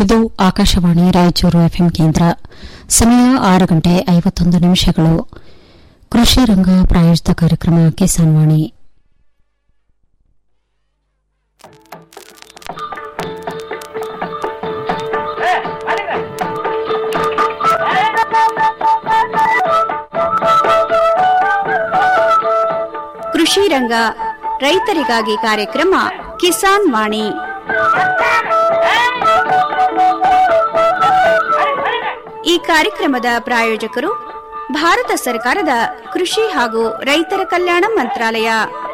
ಇದು ಆಕಾಶವಾಣಿ ರಾಯಚೂರು ಎಫ್ಎಂ ಕೇಂದ್ರ ಸಮಯ ಆರು ಗಂಟೆ ಐವತ್ತೊಂದು ನಿಮಿಷಗಳು ಕೃಷಿ ರಂಗ ಪ್ರಾಯೋಜಿತ ಕಾರ್ಯಕ್ರಮ ಕಿಸಾನ್ ವಾಣಿ ಕೃಷಿ ರಂಗ ರೈತರಿಗಾಗಿ ಕಾರ್ಯಕ್ರಮ ಕಿಸಾನ್ ವಾಣಿ ಈ ಕಾರ್ಯಕ್ರಮದ ಪ್ರಾಯೋಜಕರು ಭಾರತ ಸರ್ಕಾರದ ಕೃಷಿ ಹಾಗೂ ರೈತರ ಕಲ್ಯಾಣ ಮಂತ್ರಾಲಯ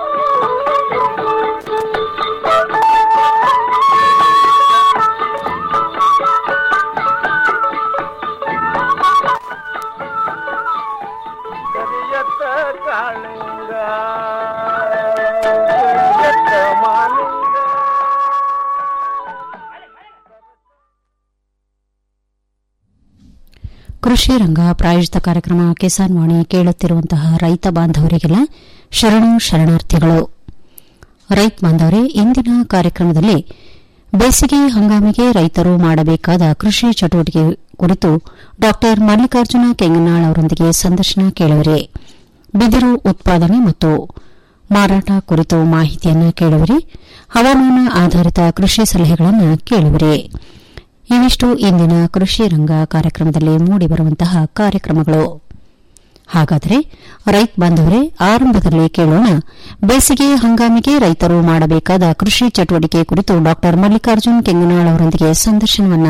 ಕರಿಯತ್ತ ಕಾಳಿಂಗ ಕರಿಯತ್ತ ಮಾಲಿಂಗ ಕೃಷಿ ರಂಗ ಪ್ರಾಯೋಜಿತ ಕಾರ್ಯಕ್ರಮ ಕಿಸಾನ್ ವಾಣಿ ಕೇಳುತ್ತಿರುವಂತಹ ರೈತ ಬಾಂಧವರಿಗೆಲ್ಲ ಶರಣು ಶರಣಾರ್ಥಿಗಳು ರೈತ ಬಾಂಧವರೇ ಇಂದಿನ ಕಾರ್ಯಕ್ರಮದಲ್ಲಿ ಬೇಸಿಗೆ ಹಂಗಾಮಿಗೆ ರೈತರು ಮಾಡಬೇಕಾದ ಕೃಷಿ ಚಟುವಟಿಕೆ ಕುರಿತು ಡಾ ಮಲ್ಲಿಕಾರ್ಜುನ ಕೆಂಗನಾಳ್ ಅವರೊಂದಿಗೆ ಸಂದರ್ಶನ ಕೇಳುವರೆ ಬಿದಿರು ಉತ್ಪಾದನೆ ಮತ್ತು ಮಾರಾಟ ಕುರಿತು ಮಾಹಿತಿಯನ್ನು ಕೇಳುವರಿ ಹವಾಮಾನ ಆಧಾರಿತ ಕೃಷಿ ಸಲಹೆಗಳನ್ನು ಕೇಳುವರಿ ಇವಿಷ್ಟು ಇಂದಿನ ಕೃಷಿ ರಂಗ ಕಾರ್ಯಕ್ರಮದಲ್ಲಿ ಮೂಡಿಬರುವಂತಹ ಕಾರ್ಯಕ್ರಮಗಳು ಹಾಗಾದರೆ ರೈತ ಬಾಂಧವರೇ ಆರಂಭದಲ್ಲಿ ಕೇಳೋಣ ಬೇಸಿಗೆ ಹಂಗಾಮಿಗೆ ರೈತರು ಮಾಡಬೇಕಾದ ಕೃಷಿ ಚಟುವಟಿಕೆ ಕುರಿತು ಡಾ ಮಲ್ಲಿಕಾರ್ಜುನ್ ಕೆಂಗನಾಳ್ ಅವರೊಂದಿಗೆ ಸಂದರ್ಶನವನ್ನ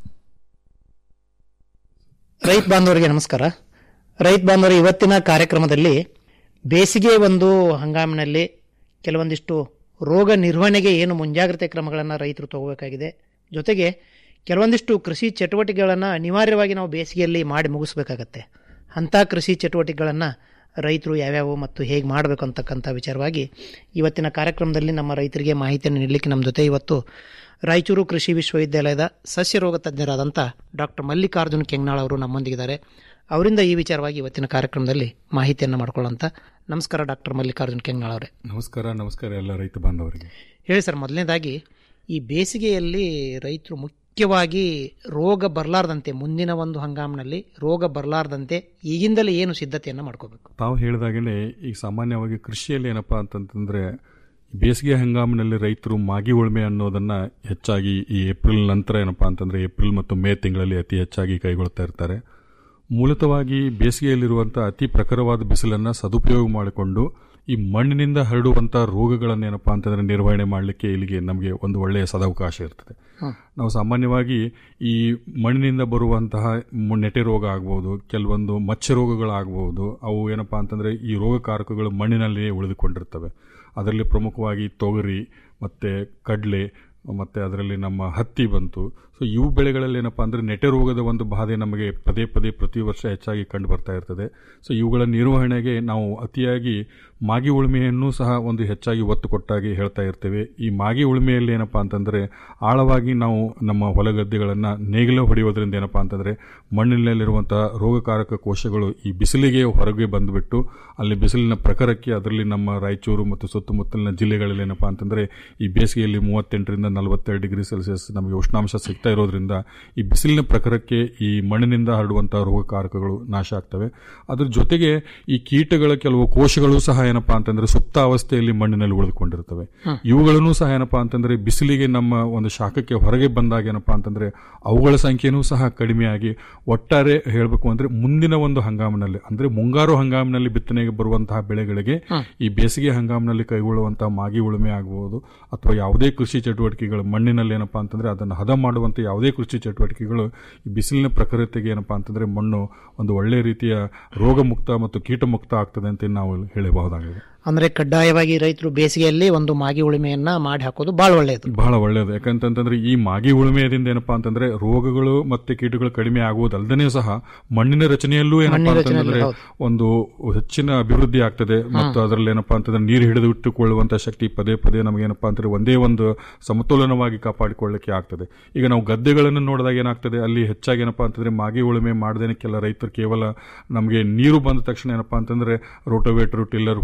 ರೈತ ಬಾಂಧವರಿಗೆ ನಮಸ್ಕಾರ ರೈತ ಬಾಂಧವರು ಇವತ್ತಿನ ಕಾರ್ಯಕ್ರಮದಲ್ಲಿ ಬೇಸಿಗೆ ಒಂದು ಹಂಗಾಮಿನಲ್ಲಿ ಕೆಲವೊಂದಿಷ್ಟು ರೋಗ ನಿರ್ವಹಣೆಗೆ ಏನು ಮುಂಜಾಗ್ರತೆ ಕ್ರಮಗಳನ್ನು ರೈತರು ತಗೋಬೇಕಾಗಿದೆ ಜೊತೆಗೆ ಕೆಲವೊಂದಿಷ್ಟು ಕೃಷಿ ಚಟುವಟಿಕೆಗಳನ್ನು ಅನಿವಾರ್ಯವಾಗಿ ನಾವು ಬೇಸಿಗೆಯಲ್ಲಿ ಮಾಡಿ ಮುಗಿಸ್ಬೇಕಾಗತ್ತೆ ಅಂಥ ಕೃಷಿ ಚಟುವಟಿಕೆಗಳನ್ನು ರೈತರು ಯಾವ್ಯಾವು ಮತ್ತು ಹೇಗೆ ಮಾಡಬೇಕು ಅಂತಕ್ಕಂಥ ವಿಚಾರವಾಗಿ ಇವತ್ತಿನ ಕಾರ್ಯಕ್ರಮದಲ್ಲಿ ನಮ್ಮ ರೈತರಿಗೆ ಮಾಹಿತಿಯನ್ನು ನೀಡಲಿಕ್ಕೆ ನಮ್ಮ ಜೊತೆ ಇವತ್ತು ರಾಯಚೂರು ಕೃಷಿ ವಿಶ್ವವಿದ್ಯಾಲಯದ ಸಸ್ಯ ರೋಗ ತಜ್ಞರಾದಂಥ ಡಾಕ್ಟರ್ ಮಲ್ಲಿಕಾರ್ಜುನ್ ಕೆಂಗ್ನಾಳ್ ಅವರು ನಮ್ಮೊಂದಿಗಿದ್ದಾರೆ ಅವರಿಂದ ಈ ವಿಚಾರವಾಗಿ ಇವತ್ತಿನ ಕಾರ್ಯಕ್ರಮದಲ್ಲಿ ಮಾಹಿತಿಯನ್ನು ಮಾಡ್ಕೊಳ್ಳೋಂಥ ನಮಸ್ಕಾರ ಡಾಕ್ಟರ್ ಮಲ್ಲಿಕಾರ್ಜುನ್ ಕೆಂಗ್ನಾಳ್ ಅವರೇ ನಮಸ್ಕಾರ ನಮಸ್ಕಾರ ಎಲ್ಲ ರೈತ ಬಾಂಧವರಿಗೆ ಹೇಳಿ ಸರ್ ಮೊದಲನೇದಾಗಿ ಈ ಬೇಸಿಗೆಯಲ್ಲಿ ರೈತರು ಮುಖ್ಯವಾಗಿ ರೋಗ ಬರಲಾರ್ದಂತೆ ಮುಂದಿನ ಒಂದು ಹಂಗಾಮಿನಲ್ಲಿ ರೋಗ ಬರಲಾರ್ದಂತೆ ಈಗಿಂದಲೇ ಏನು ಸಿದ್ಧತೆಯನ್ನು ಮಾಡ್ಕೋಬೇಕು ತಾವು ಹೇಳಿದಾಗಲೇ ಈಗ ಸಾಮಾನ್ಯವಾಗಿ ಕೃಷಿಯಲ್ಲಿ ಏನಪ್ಪಾ ಅಂತಂತಂದ್ರೆ ಬೇಸಿಗೆ ಹಂಗಾಮಿನಲ್ಲಿ ರೈತರು ಮಾಗಿ ಉಳುಮೆ ಅನ್ನೋದನ್ನ ಹೆಚ್ಚಾಗಿ ಈ ಏಪ್ರಿಲ್ ನಂತರ ಏನಪ್ಪಾ ಅಂತಂದ್ರೆ ಏಪ್ರಿಲ್ ಮತ್ತು ಮೇ ತಿಂಗಳಲ್ಲಿ ಅತಿ ಹೆಚ್ಚಾಗಿ ಕೈಗೊಳ್ತಾ ಇರ್ತಾರೆ ಮೂಲತವಾಗಿ ಬೇಸಿಗೆಯಲ್ಲಿರುವಂಥ ಅತಿ ಪ್ರಖರವಾದ ಬಿಸಿಲನ್ನು ಸದುಪಯೋಗ ಮಾಡಿಕೊಂಡು ಈ ಮಣ್ಣಿನಿಂದ ಹರಡುವಂಥ ರೋಗಗಳನ್ನೇನಪ್ಪ ಅಂತಂದ್ರೆ ನಿರ್ವಹಣೆ ಮಾಡಲಿಕ್ಕೆ ಇಲ್ಲಿಗೆ ನಮಗೆ ಒಂದು ಒಳ್ಳೆಯ ಸದಾವಕಾಶ ಇರ್ತದೆ ನಾವು ಸಾಮಾನ್ಯವಾಗಿ ಈ ಮಣ್ಣಿನಿಂದ ಬರುವಂತಹ ಮು- ನೆಟೆ ರೋಗ ಆಗ್ಬೋದು ಕೆಲವೊಂದು ಮಚ್ಚ ರೋಗಗಳಾಗ್ಬೋದು ಅವು ಏನಪ್ಪಾ ಅಂತಂದ್ರೆ ಈ ರೋಗಕಾರಕಗಳು ಮಣ್ಣಿನಲ್ಲಿಯೇ ಉಳಿದುಕೊಂಡಿರ್ತವೆ ಅದರಲ್ಲಿ ಪ್ರಮುಖವಾಗಿ ತೊಗರಿ ಮತ್ತೆ ಕಡಲೆ ಮತ್ತೆ ಅದರಲ್ಲಿ ನಮ್ಮ ಹತ್ತಿ ಬಂತು ಸೊ ಇವು ಬೆಳೆಗಳಲ್ಲಿ ಏನಪ್ಪಾ ಅಂದ್ರೆ ನೆಟೆ ರೋಗದ ಒಂದು ಬಾಧೆ ನಮಗೆ ಪದೇ ಪದೇ ಪ್ರತಿ ವರ್ಷ ಹೆಚ್ಚಾಗಿ ಕಂಡು ಬರ್ತಾ ಇರ್ತದೆ ಸೊ ಇವುಗಳ ನಿರ್ವಹಣೆಗೆ ನಾವು ಅತಿಯಾಗಿ ಮಾಗಿ ಉಳುಮೆಯನ್ನು ಸಹ ಒಂದು ಹೆಚ್ಚಾಗಿ ಒತ್ತು ಕೊಟ್ಟಾಗಿ ಹೇಳ್ತಾ ಇರ್ತೇವೆ ಈ ಮಾಗಿ ಉಳುಮೆಯಲ್ಲಿ ಏನಪ್ಪಾ ಅಂತಂದ್ರೆ ಆಳವಾಗಿ ನಾವು ನಮ್ಮ ಹೊಲಗದ್ದೆಗಳನ್ನು ನೇಗಿಲ ಹೊಡೆಯೋದ್ರಿಂದ ಏನಪ್ಪಾ ಅಂತಂದ್ರೆ ಮಣ್ಣಿನಲ್ಲಿರುವಂತಹ ರೋಗಕಾರಕ ಕೋಶಗಳು ಈ ಬಿಸಿಲಿಗೆ ಹೊರಗೆ ಬಂದುಬಿಟ್ಟು ಅಲ್ಲಿ ಬಿಸಿಲಿನ ಪ್ರಖರಕ್ಕೆ ಅದರಲ್ಲಿ ನಮ್ಮ ರಾಯಚೂರು ಮತ್ತು ಸುತ್ತಮುತ್ತಲಿನ ಜಿಲ್ಲೆಗಳಲ್ಲಿ ಏನಪ್ಪಾ ಅಂತಂದ್ರೆ ಈ ಬೇಸಿಗೆಯಲ್ಲಿ ಮೂವತ್ತೆಂಟರಿಂದ ನಲವತ್ತೆರಡು ಡಿಗ್ರಿ ಸೆಲ್ಸಿಯಸ್ ನಮಗೆ ಉಷ್ಣಾಂಶ ಸಿಗ್ತಾ ಇರೋದ್ರಿಂದ ಈ ಬಿಸಿಲಿನ ಪ್ರಖರಕ್ಕೆ ಈ ಮಣ್ಣಿನಿಂದ ಹರಡುವಂತಹ ರೋಗಕಾರಕಗಳು ನಾಶ ಆಗ್ತವೆ ಅದ್ರ ಜೊತೆಗೆ ಈ ಕೀಟಗಳ ಕೆಲವು ಕೋಶಗಳು ಸಹ ಏನಪ್ಪಾ ಅಂತಂದ್ರೆ ಸುಪ್ತ ಅವಸ್ಥೆಯಲ್ಲಿ ಮಣ್ಣಿನಲ್ಲಿ ಉಳಿದುಕೊಂಡಿರ್ತವೆ ಇವುಗಳನ್ನು ಸಹ ಏನಪ್ಪಾ ಅಂತಂದ್ರೆ ಬಿಸಿಲಿಗೆ ನಮ್ಮ ಒಂದು ಶಾಖಕ್ಕೆ ಹೊರಗೆ ಬಂದಾಗ ಏನಪ್ಪಾ ಅಂತಂದ್ರೆ ಅವುಗಳ ಸಂಖ್ಯೆನೂ ಸಹ ಕಡಿಮೆಯಾಗಿ ಒಟ್ಟಾರೆ ಹೇಳಬೇಕು ಅಂದ್ರೆ ಮುಂದಿನ ಒಂದು ಹಂಗಾಮಿನಲ್ಲಿ ಅಂದ್ರೆ ಮುಂಗಾರು ಹಂಗಾಮಿನಲ್ಲಿ ಬಿತ್ತನೆಗೆ ಬರುವಂತಹ ಬೆಳೆಗಳಿಗೆ ಈ ಬೇಸಿಗೆ ಹಂಗಾಮಿನಲ್ಲಿ ಕೈಗೊಳ್ಳುವಂತಹ ಮಾಗಿ ಉಳುಮೆ ಆಗಬಹುದು ಅಥವಾ ಯಾವುದೇ ಕೃಷಿ ಚಟುವಟಿಕೆಗಳು ಮಣ್ಣಿನಲ್ಲಿ ಏನಪ್ಪಾ ಅಂತಂದ್ರೆ ಅದನ್ನು ಹದ ಮಾಡುವಂತ ಯಾವುದೇ ಕೃಷಿ ಚಟುವಟಿಕೆಗಳು ಈ ಬಿಸಿಲಿನ ಪ್ರಖರತೆಗೆ ಏನಪ್ಪಾ ಅಂತಂದ್ರೆ ಮಣ್ಣು ಒಂದು ಒಳ್ಳೆ ರೀತಿಯ ರೋಗ ಮುಕ್ತ ಮತ್ತು ಕೀಟ ಮುಕ್ತ ಆಗ್ತದೆ ಅಂತ ನಾವು ಹೇಳಬಹುದಾಗಿದೆ ಅಂದ್ರೆ ಕಡ್ಡಾಯವಾಗಿ ರೈತರು ಬೇಸಿಗೆಯಲ್ಲಿ ಒಂದು ಮಾಗಿ ಉಳುಮೆಯನ್ನ ಮಾಡಿ ಹಾಕೋದು ಬಹಳ ಒಳ್ಳೆಯದು ಬಹಳ ಒಳ್ಳೆಯದು ಯಾಕಂತಂದ್ರೆ ಈ ಮಾಗಿ ಉಳುಮೆಯಿಂದ ಏನಪ್ಪಾ ಅಂತಂದ್ರೆ ರೋಗಗಳು ಮತ್ತೆ ಕೀಟಗಳು ಕಡಿಮೆ ಆಗುವುದಲ್ಲದೇ ಸಹ ಮಣ್ಣಿನ ರಚನೆಯಲ್ಲೂ ಏನಪ್ಪಾ ಅಂತಂದ್ರೆ ಒಂದು ಹೆಚ್ಚಿನ ಅಭಿವೃದ್ಧಿ ಆಗ್ತದೆ ಮತ್ತು ಅದರಲ್ಲಿ ಏನಪ್ಪಾ ಅಂತಂದ್ರೆ ನೀರು ಹಿಡಿದು ಇಟ್ಟುಕೊಳ್ಳುವಂತ ಶಕ್ತಿ ಪದೇ ಪದೇ ನಮಗೆ ಏನಪ್ಪಾ ಅಂತಂದ್ರೆ ಒಂದೇ ಒಂದು ಸಮತೋಲನವಾಗಿ ಕಾಪಾಡಿಕೊಳ್ಳಕ್ಕೆ ಆಗ್ತದೆ ಈಗ ನಾವು ಗದ್ದೆಗಳನ್ನು ನೋಡಿದಾಗ ಏನಾಗ್ತದೆ ಅಲ್ಲಿ ಹೆಚ್ಚಾಗಿ ಏನಪ್ಪಾ ಅಂತಂದ್ರೆ ಮಾಗಿ ಉಳುಮೆ ಮಾಡದೇನೆ ಕೆಲ ರೈತರು ಕೇವಲ ನಮಗೆ ನೀರು ಬಂದ ತಕ್ಷಣ ಏನಪ್ಪಾ ಅಂತಂದ್ರೆ ರೋಟೋವೇಟರ್ ಟಿಲ್ಲರ್ ಹೊಡೆದು ಮಾಡೋ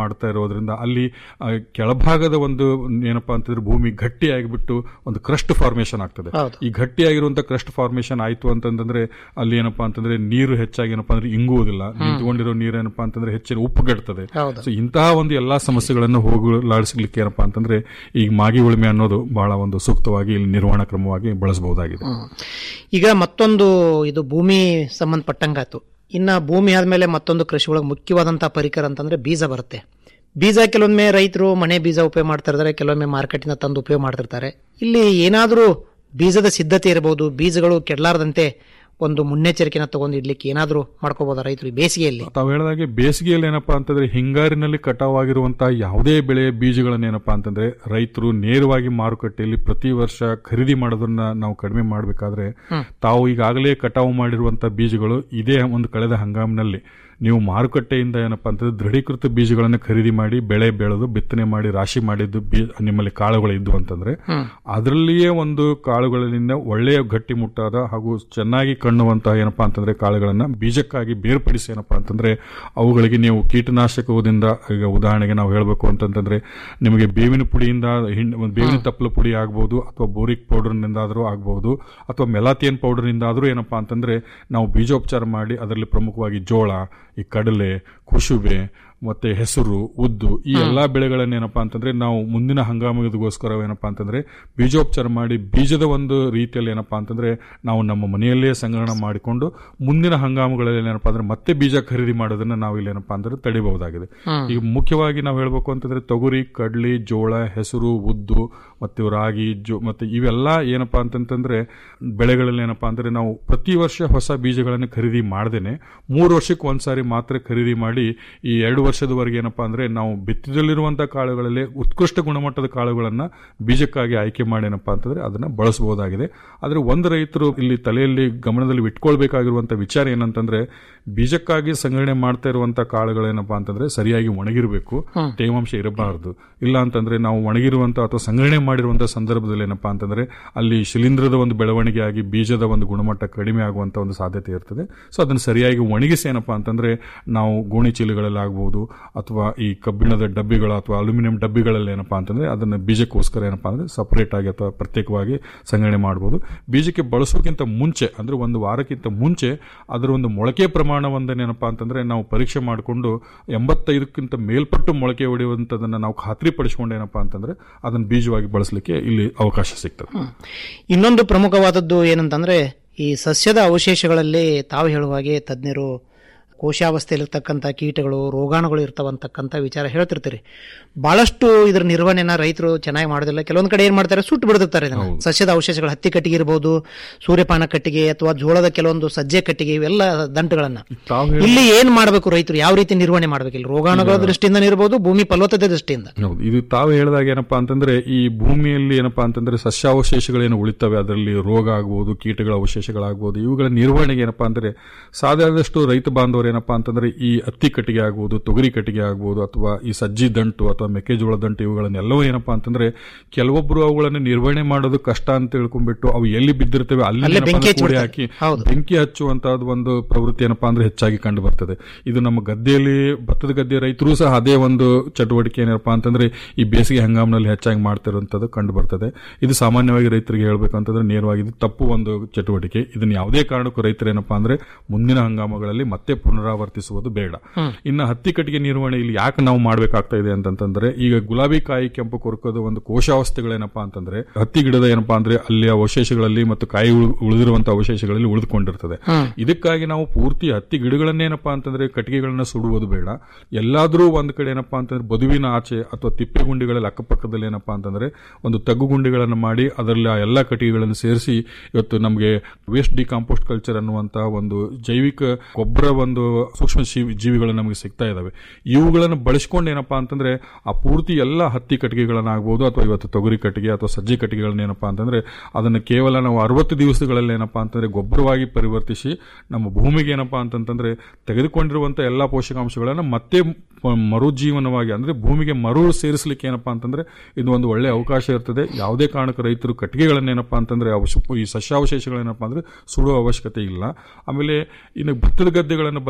ಮಾಡ್ತಾ ಇರೋದ್ರಿಂದ ಅಲ್ಲಿ ಆ, ಕೆಳಭಾಗದ ಒಂದು ಏನಪ್ಪಾ ಅಂತಂದ್ರೆ ಭೂಮಿ ಗಟ್ಟಿ ಆಗಿಬಿಟ್ಟು ಒಂದು ಕ್ರಸ್ಟ್ ಫಾರ್ಮೇಶನ್ ಆಗ್ತದೆ ಹೌದು. ಈ ಗಟ್ಟಿಯಾಗಿರುವಂತ ಕ್ರಸ್ಟ್ ಫಾರ್ಮೇಶನ್ ಆಯ್ತು ಅಂತಂದ್ರೆ ಅಲ್ಲಿ ಏನಪ್ಪಾ ಅಂತಂದ್ರೆ ನೀರು ಹೆಚ್ಚಾಗಿ ಏನಪ್ಪಾ ಅಂದ್ರೆ ಇಂಗುವುದಿಲ್ಲ ನಿಂತ್ಕೊಂಡಿರೋ ನೀರು ಏನಪ್ಪಾ ಅಂತಂದ್ರೆ ಹೆಚ್ಚಿನ ಉಪ್ಪುಗಟ್ತದೆ ಹೌದು. ಸೊ ಇಂತಹ ಒಂದು ಎಲ್ಲಾ ಸಮಸ್ಯೆಗಳನ್ನು ಹೋಗಲಾಡಿಸ್ಲಿಕ್ಕೆ ಏನಪ್ಪಾ ಅಂತಂದ್ರೆ ಈಗ ಮಾಗಿ ಉಳುಮೆ ಅನ್ನೋದು ಬಹಳ ಒಂದು ಸೂಕ್ತವಾಗಿ ಇಲ್ಲಿ ನಿರ್ವಹಣಾ ಕ್ರಮವಾಗಿ ಬಳಸಬಹುದಾಗಿದೆ ಈಗ ಮತ್ತೊಂದು ಇದು ಭೂಮಿ ಸಂಬಂಧಪಟ್ಟಂಗಾಯ್ತು ಇನ್ನ ಭೂಮಿ ಆದ್ಮೇಲೆ ಮತ್ತೊಂದು ಕೃಷಿ ಒಳಗೆ ಮುಖ್ಯವಾದಂತಹ ಪರಿಕರ ಅಂತಂದ್ರೆ ಬೀಜ ಬರುತ್ತೆ ಬೀಜ ಕೆಲವೊಮ್ಮೆ ರೈತರು ಮನೆ ಬೀಜ ಉಪಯೋಗ ಮಾಡ್ತಾ ಇರ್ತಾರೆ ಕೆಲವೊಮ್ಮೆ ಮಾರ್ಕೆಟಿಂದ ತಂದು ಉಪಯೋಗ ಮಾಡ್ತಿರ್ತಾರೆ ಇಲ್ಲಿ ಏನಾದರೂ ಬೀಜದ ಸಿದ್ಧತೆ ಇರಬಹುದು ಬೀಜಗಳು ಕೆಡಲಾರದಂತೆ ಒಂದು ಮುನ್ನೆಚ್ಚರಿಕೆನ ತಗೊಂಡು ಇಡ್ಲಿಕ್ಕೆ ಏನಾದರೂ ಮಾಡ್ಕೋಬಹುದಾ ರೈತರು ಈ ಬೇಸಿಗೆಯಲ್ಲಿ ತಾವು ಹೇಳಿದಾಗೆ ಬೇಸಿಗೆಯಲ್ಲಿ ಏನಪ್ಪಾ ಅಂತಂದ್ರೆ ಹಿಂಗಾರಿನಲ್ಲಿ ಕಟಾವಾಗಿರುವಂತಹ ಯಾವುದೇ ಬೆಳೆ ಬೀಜಗಳನ್ನ ಏನಪ್ಪಾ ಅಂತಂದ್ರೆ ರೈತರು ನೇರವಾಗಿ ಮಾರುಕಟ್ಟೆಯಲ್ಲಿ ಪ್ರತಿ ವರ್ಷ ಖರೀದಿ ಮಾಡೋದನ್ನ ನಾವು ಕಡಿಮೆ ಮಾಡಬೇಕಾದ್ರೆ ತಾವು ಈಗಾಗಲೇ ಕಟಾವು ಮಾಡಿರುವಂತಹ ಬೀಜಗಳು ಇದೇ ಒಂದು ಕಳೆದ ಹಂಗಾಮಿನಲ್ಲಿ ನೀವು ಮಾರುಕಟ್ಟೆಯಿಂದ ಏನಪ್ಪಾ ಅಂತಂದ್ರೆ ದೃಢೀಕೃತ ಬೀಜಗಳನ್ನು ಖರೀದಿ ಮಾಡಿ ಬೆಳೆ ಬೆಳೆದು ಬಿತ್ತನೆ ಮಾಡಿ ರಾಶಿ ಮಾಡಿದ್ದು ಬೀ ನಿಮ್ಮಲ್ಲಿ ಕಾಳುಗಳು ಇದ್ದು ಅಂತಂದ್ರೆ ಅದರಲ್ಲಿಯೇ ಒಂದು ಕಾಳುಗಳಿಂದ ಒಳ್ಳೆಯ ಗಟ್ಟಿಮುಟ್ಟಾದ ಹಾಗೂ ಚೆನ್ನಾಗಿ ಕಣ್ಣುವಂತಹ ಏನಪ್ಪಾ ಅಂತಂದ್ರೆ ಕಾಳುಗಳನ್ನ ಬೀಜಕ್ಕಾಗಿ ಬೇರ್ಪಡಿಸಿ ಏನಪ್ಪಾ ಅಂತಂದ್ರೆ ಅವುಗಳಿಗೆ ನೀವು ಕೀಟನಾಶಕದಿಂದ ಈಗ ಉದಾಹರಣೆಗೆ ನಾವು ಹೇಳಬೇಕು ಅಂತಂತಂದ್ರೆ ನಿಮಗೆ ಬೇವಿನ ಪುಡಿಯಿಂದ ಹಿಂಡ್- ಒಂದು ಬೇವಿನ ತಪ್ಪಲು ಪುಡಿ ಆಗ್ಬಹುದು ಅಥವಾ ಬೋರಿಕ್ ಪೌಡರ್ನಿಂದಾದರೂ ಆಗಬಹುದು ಅಥವಾ ಮೆಲಾಥಿಯನ್ ಪೌಡರ್ನಿಂದಾದರೂ ಏನಪ್ಪಾ ಅಂತಂದ್ರೆ ನಾವು ಬೀಜೋಪಚಾರ ಮಾಡಿ ಅದರಲ್ಲಿ ಪ್ರಮುಖವಾಗಿ ಜೋಳ ಈ ಕಡಲೆ ಕುಶುಬೆ ಮತ್ತೆ ಹೆಸರು ಉದ್ದು ಈ ಎಲ್ಲಾ ಬೆಳೆಗಳನ್ನ ಏನಪ್ಪಾ ಅಂತಂದ್ರೆ ನಾವು ಮುಂದಿನ ಹಂಗಾಮಗೋಸ್ಕರ ಏನಪ್ಪಾ ಅಂತಂದ್ರೆ ಬೀಜೋಪಚಾರ ಮಾಡಿ ಬೀಜದ ಒಂದು ರೀತಿಯಲ್ಲಿ ಏನಪ್ಪಾ ಅಂತಂದ್ರೆ ನಾವು ನಮ್ಮ ಮನೆಯಲ್ಲೇ ಸಂಗ್ರಹಣ ಮಾಡಿಕೊಂಡು ಮುಂದಿನ ಹಂಗಾಮಗಳಲ್ಲಿ ಏನಪ್ಪಾ ಅಂದ್ರೆ ಮತ್ತೆ ಬೀಜ ಖರೀದಿ ಮಾಡೋದನ್ನ ನಾವು ಇಲ್ಲಿ ಏನಪ್ಪಾ ಅಂದ್ರೆ ತಡಿಬಹುದಾಗಿದೆ ಈಗ ಮುಖ್ಯವಾಗಿ ನಾವು ಹೇಳ್ಬೇಕು ಅಂತಂದ್ರೆ ತೊಗರಿ ಕಡ್ಲಿ ಜೋಳ ಹೆಸರು ಉದ್ದು ಮತ್ತೆ ರಾಗಿ ಜೋ ಮತ್ತೆ ಇವೆಲ್ಲ ಏನಪ್ಪಾ ಅಂತಂತಂದ್ರೆ ಬೆಳೆಗಳಲ್ಲಿ ಏನಪ್ಪಾ ಅಂದ್ರೆ ನಾವು ಪ್ರತಿ ವರ್ಷ ಹೊಸ ಬೀಜಗಳನ್ನು ಖರೀದಿ ಮಾಡದೇನೆ ಮೂರು ವರ್ಷಕ್ಕೆ ಒಂದ್ಸಾರಿ ಮಾತ್ರ ಖರೀದಿ ಮಾಡಿ ಈ ಎರಡು ವರ್ಷದವರೆಗೆ ಏನಪ್ಪಾ ಅಂದ್ರೆ ನಾವು ಬಿತ್ತಿದಲ್ಲಿರುವಂತಹ ಕಾಳುಗಳಲ್ಲಿ ಉತ್ಕೃಷ್ಟ ಗುಣಮಟ್ಟದ ಕಾಳುಗಳನ್ನ ಬೀಜಕ್ಕಾಗಿ ಆಯ್ಕೆ ಮಾಡಿ ಏನಪ್ಪಾ ಅಂತಂದ್ರೆ ಅದನ್ನ ಬಳಸಬಹುದಾಗಿದೆ ಆದ್ರೆ ಒಂದು ರೈತರು ಇಲ್ಲಿ ತಲೆಯಲ್ಲಿ ಗಮನದಲ್ಲಿ ಇಟ್ಕೊಳ್ಬೇಕಾಗಿರುವಂತ ವಿಚಾರ ಏನಂತಂದ್ರೆ ಬೀಜಕ್ಕಾಗಿ ಸಂಗ್ರಹಣೆ ಮಾಡ್ತಾ ಇರುವಂತಹ ಕಾಳುಗಳೇನಪ್ಪಾ ಅಂತಂದ್ರೆ ಸರಿಯಾಗಿ ಒಣಗಿರಬೇಕು ತೇವಾಂಶ ಇರಬಾರದು ಇಲ್ಲ ಅಂತಂದ್ರೆ ನಾವು ಒಣಗಿರುವಂತ ಅಥವಾ ಸಂಗ್ರಹಣೆ ಮಾಡಿರುವಂತಹ ಸಂದರ್ಭದಲ್ಲಿ ಏನಪ್ಪಾ ಅಂತಂದ್ರೆ ಅಲ್ಲಿ ಶಿಲೀಂಧ್ರದ ಒಂದು ಬೆಳವಣಿಗೆ ಆಗಿ ಬೀಜದ ಒಂದು ಗುಣಮಟ್ಟ ಕಡಿಮೆ ಆಗುವಂತ ಒಂದು ಸಾಧ್ಯತೆ ಇರ್ತದೆ ಸೊ ಅದನ್ನು ಸರಿಯಾಗಿ ಒಣಗಿಸಿ ಏನಪ್ಪಾ ಅಂತಂದ್ರೆ ನಾವು ಗೋಣಿ ಚೀಲಗಳಲ್ಲಿ ಆಗ್ಬಹುದು ಅಥವಾ ಈ ಕಬ್ಬಿಣದ ಡಬ್ಬಿಗಳು ಅಥವಾ ಅಲ್ಯೂಮಿನಿಯಂ ಡಬ್ಬಿಗಳಲ್ಲಿ ಏನಪ್ಪಾ ಅಂತಂದ್ರೆ ಅದನ್ನ ಬೀಜಕ್ಕೋಸ್ಕರ ಏನಪ್ಪಾ ಅಂದ್ರೆ ಸಪರೇಟ್ ಆಗಿ ಅಥವಾ ಪ್ರತ್ಯೇಕವಾಗಿ ಸಂಗ್ರಹಣೆ ಮಾಡಬಹುದು ಬೀಜಕ್ಕೆ ಬಳಸೋಕ್ಕಿಂತ ಮುಂಚೆ ಅಂದ್ರೆ ಒಂದು ವಾರಕ್ಕಿಂತ ಮುಂಚೆ ಅದರ ಒಂದು ಮೊಳಕೆ ಪ್ರಮಾಣವೊಂದನ್ನ ಏನಪ್ಪಾ ಅಂತಂದ್ರೆ ನಾವು ಪರೀಕ್ಷೆ ಮಾಡಿಕೊಂಡು ಎಂಬತ್ತೈದಕ್ಕಿಂತ ಮೇಲ್ಪಟ್ಟು ಮೊಳಕೆ ಹೊಡೆಯುವಂತದನ್ನ ನಾವು ಖಾತ್ರಿ ಪಡಿಸಿಕೊಂಡು ಏನಪ್ಪಾ ಅಂತಂದ್ರೆ ಅದನ್ನ ಬೀಜವಾಗಿ ಬಳಸಲಿಕ್ಕೆ ಇಲ್ಲಿ ಅವಕಾಶ ಸಿಗ್ತದೆ ಇನ್ನೊಂದು ಪ್ರಮುಖವಾದದ್ದು ಏನಂತಂದ್ರೆ ಈ ಸಸ್ಯದ ಅವಶೇಷಗಳಲ್ಲಿ ತಾವು ಹೇಳುವ ಹಾಗೆ ತಜ್ಞರು ಕೋಶಾವಸ್ಥೆಯಲ್ಲಿರ್ತಕ್ಕಂಥ ಕೀಟಗಳು ರೋಗಾಣುಗಳು ಇರ್ತಾವಂತಕ್ಕಂಥ ವಿಚಾರ ಹೇಳ್ತಿರ್ತೀರಿ ಬಹಳಷ್ಟು ಇದ್ರ ನಿರ್ವಹಣೆನ ರೈತರು ಚೆನ್ನಾಗಿ ಮಾಡೋದಿಲ್ಲ ಕೆಲವೊಂದು ಕಡೆ ಏನ್ ಮಾಡ್ತಾರೆ ಸುಟ್ಟು ಬಿಡ್ತಿರ್ತಾರೆ ಇದನ್ನ. ಸಸ್ಯದ ಅವಶೇಷಗಳು ಹತ್ತಿ ಕಟ್ಟಿಗೆ ಇರಬಹುದು ಸೂರ್ಯಪಾನ ಕಟ್ಟಿಗೆ ಅಥವಾ ಜೋಳದ ಕೆಲವೊಂದು ಸಜ್ಜೆ ಕಟ್ಟಿಗೆ ಇವೆಲ್ಲ ದಂಟುಗಳನ್ನ ತಾವು ಹೇಳಿ ಇಲ್ಲಿ ಏನ್ ಮಾಡಬೇಕು ರೈತರು ಯಾವ ರೀತಿ ನಿರ್ವಹಣೆ ಮಾಡಬೇಕು ಇಲ್ಲಿ ರೋಗಾಣುಗಳ ದೃಷ್ಟಿಯಿಂದ ಇರಬಹುದು ಭೂಮಿ ಫಲವತ್ತತೆ ದೃಷ್ಟಿಯಿಂದ ಹೌದು ಇದು ತಾವು ಹೇಳಿದಾಗ ಏನಪ್ಪಾ ಅಂತಂದ್ರೆ ಈ ಭೂಮಿಯಲ್ಲಿ ಏನಪ್ಪಾ ಅಂತಂದ್ರೆ ಸಸ್ಯಾವಶೇಷಗಳೇನು ಉಳಿತವೆ ಅದರಲ್ಲಿ ರೋಗ ಆಗಬಹುದು ಕೀಟಗಳ ಅವಶೇಷಗಳಾಗಬಹುದು ಇವುಗಳ ನಿರ್ವಹಣೆಗೆ ಏನಪ್ಪಾ ಅಂದ್ರೆ ಸಾಧಾರಣದಷ್ಟು ರೈತ ಬಾಂಧವರು ಏನಪ್ಪಾ ಅಂತಂದ್ರೆ ಈ ಹತ್ತಿ ಕಟ್ಟಿಗೆ ಆಗ್ಬಹುದು ತೊಗರಿ ಕಟ್ಟಿಗೆ ಆಗ್ಬಹುದು ಅಥವಾ ಈ ಸಜ್ಜಿ ದಂಟು ಅಥವಾ ಮೆಕ್ಕೆಜೋಳ ದಂಟು ಇವುಗಳನ್ನೆಲ್ಲವೂ ಏನಪ್ಪಾ ಅಂತಂದ್ರೆ ಕೆಲವೊಬ್ರು ಅವುಗಳನ್ನು ನಿರ್ವಹಣೆ ಮಾಡೋದು ಕಷ್ಟ ಅಂತ ತಿಳ್ಕೊಂಡ್ಬಿಟ್ಟು ಅವು ಎಲ್ಲಿ ಬಿದ್ದಿರ್ತವೆ ಅಲ್ಲಿ ಅಲ್ಲೇ ಏನಪ್ಪಾ ಬೆಂಕಿ ಅಂದ್ರೆ ಕೂಡಿ ಹಚ್ಬಿಡ್ತಾರೆ. ಹಾಕಿ ಹೌದು. ಬೆಂಕಿ ಹಚ್ಚುವಂತಹದ್ದು ಒಂದು ಪ್ರವೃತ್ತಿ ಏನಪ್ಪಾ ಅಂದ್ರೆ ಹೆಚ್ಚಾಗಿ ಕಂಡು ಬರ್ತದೆ ಇದು ನಮ್ಮ ಗದ್ದೆಯಲ್ಲಿ ಭತ್ತದ ಗದ್ದೆ ರೈತರು ಸಹ ಅದೇ ಒಂದು ಚಟುವಟಿಕೆ ಏನಪ್ಪಾ ಅಂತಂದ್ರೆ ಈ ಬೇಸಿಗೆ ಹಂಗಾಮಿನಲ್ಲಿ ಹೆಚ್ಚಾಗಿ ಮಾಡ್ತಿರುವಂತದ್ದು ಕಂಡು ಬರ್ತದೆ ಇದು ಸಾಮಾನ್ಯವಾಗಿ ರೈತರಿಗೆ ಹೇಳ್ಬೇಕಂತಂದ್ರೆ ನೇರವಾಗಿ ಇದು ತಪ್ಪು ಒಂದು ಚಟುವಟಿಕೆ ಇದನ್ನ ಯಾವುದೇ ಕಾರಣಕ್ಕೂ ರೈತರು ಏನಪ್ಪಾ ಅಂದ್ರೆ ಮುಂದಿನ ಹಂಗಾಮಗಳಲ್ಲಿ ಮತ್ತೆ ಪುನರಾವರ್ತಿಸುವುದು ಬೇಡ ಇನ್ನು ಹತ್ತಿ ಕಟ್ಟಿಗೆ ನಿರ್ವಹಣೆ ಇಲ್ಲಿ ಯಾಕೆ ನಾವು ಮಾಡ್ಬೇಕಾಗ್ತಾ ಇದೆ ಅಂತಂತಂದ್ರೆ ಈಗ ಗುಲಾಬಿ ಕಾಯಿ ಕೆಂಪು ಕೊರಕದ ಒಂದು ಕೋಶಾವಸ್ಥೆಗಳೇನಪ್ಪಾ ಅಂತಂದ್ರೆ ಹತ್ತಿ ಗಿಡದ ಏನಪ್ಪಾ ಅಂದ್ರೆ ಅಲ್ಲಿ ಅವಶೇಷಗಳಲ್ಲಿ ಮತ್ತು ಕಾಯಿ ಉಳ್- ಉಳಿದಿರುವಂತಹ ಅವಶೇಷಗಳಲ್ಲಿ ಉಳಿದುಕೊಂಡಿರ್ತದೆ ಇದಕ್ಕಾಗಿ ನಾವು ಪೂರ್ತಿ ಹತ್ತಿ ಗಿಡಗಳನ್ನೇನಪ್ಪಾ ಅಂತಂದ್ರೆ ಕಟ್ಟಿಗೆಗಳನ್ನ ಸುಡುವುದು ಬೇಡ ಎಲ್ಲಾದ್ರೂ ಒಂದ್ ಕಡೆ ಏನಪ್ಪಾ ಅಂತಂದ್ರೆ ಬದುವಿನ ಆಚೆ ಅಥವಾ ತಿಪ್ಪೆ ಗುಂಡಿಗಳಲ್ಲಿ ಅಕ್ಕಪಕ್ಕದಲ್ಲಿ ಏನಪ್ಪಾ ಅಂತಂದ್ರೆ ಒಂದು ತಗ್ಗು ಗುಂಡಿಗಳನ್ನು ಮಾಡಿ ಅದರಲ್ಲಿ ಆ ಎಲ್ಲಾ ಕಟ್ಟಿಗೆಗಳನ್ನು ಸೇರಿಸಿ ಇವತ್ತು ನಮಗೆ ವೇಸ್ಟ್ ಡಿಕಾಂಪೋಸ್ಟ್ ಕಲ್ಚರ್ ಅನ್ನುವಂತ ಒಂದು ಜೈವಿಕ ಗೊಬ್ಬರ ಒಂದು ಸೂಕ್ಷ್ಮ ಜೀವಿ- ಜೀವಿಗಳು ನಮಗೆ ಸಿಗ್ತಾ ಇದಾವೆ ಇವುಗಳನ್ನು ಬಳಸ್ಕೊಂಡು ಏನಪ್ಪಾ ಅಂತಂದ್ರೆ ಆ ಪೂರ್ತಿ ಎಲ್ಲ ಹತ್ತಿ ಕಟ್ಟಿಗೆಗಳನ್ನಾಗ್ಬೋದು ಅಥವಾ ಇವತ್ತು ತೊಗರಿ ಕಟ್ಟಿಗೆ ಅಥವಾ ಸಜ್ಜೆ ಕಟ್ಟಿಗೆಗಳನ್ನ ಏನಪ್ಪಾ ಅಂತಂದ್ರೆ ಅದನ್ನು ಕೇವಲ ನಾವು ಅರವತ್ತು ದಿವಸಗಳಲ್ಲಿ ಏನಪ್ಪಾ ಅಂತಂದ್ರೆ ಗೊಬ್ಬರವಾಗಿ ಪರಿವರ್ತಿಸಿ ನಮ್ಮ ಭೂಮಿಗೆ ಏನಪ್ಪಾ ಅಂತಂತಂದ್ರೆ ತೆಗೆದುಕೊಂಡಿರುವಂತ ಎಲ್ಲಾ ಪೋಷಕಾಂಶಗಳನ್ನ ಮತ್ತೆ ಮ- ಮರುಜೀವನವಾಗಿ ಅಂದ್ರೆ ಭೂಮಿಗೆ ಮರು ಸೇರಿಸಲಿಕ್ಕೆ ಏನಪ್ಪಾ ಅಂತಂದ್ರೆ ಇದು ಒಂದು ಒಳ್ಳೆ ಅವಕಾಶ ಇರ್ತದೆ ಯಾವುದೇ ಕಾರಣಕ್ಕೆ ರೈತರು ಕಟ್ಟಿಗೆಗಳನ್ನೇನಪ್ಪಾ ಅಂತಂದ್ರೆ ಅವಶ್ಯ ಈ ಸಸ್ಯಾವಶೇಷಗಳೇನಪ್ಪಾ ಅಂದ್ರೆ ಸುಡುವ ಅವಶ್ಯಕತೆ ಇಲ್ಲ ಆಮೇಲೆ ಇನ್ನು ಭತ್ತದ ಗದ್ದೆಗಳನ್ನು ಬಂದಾಗ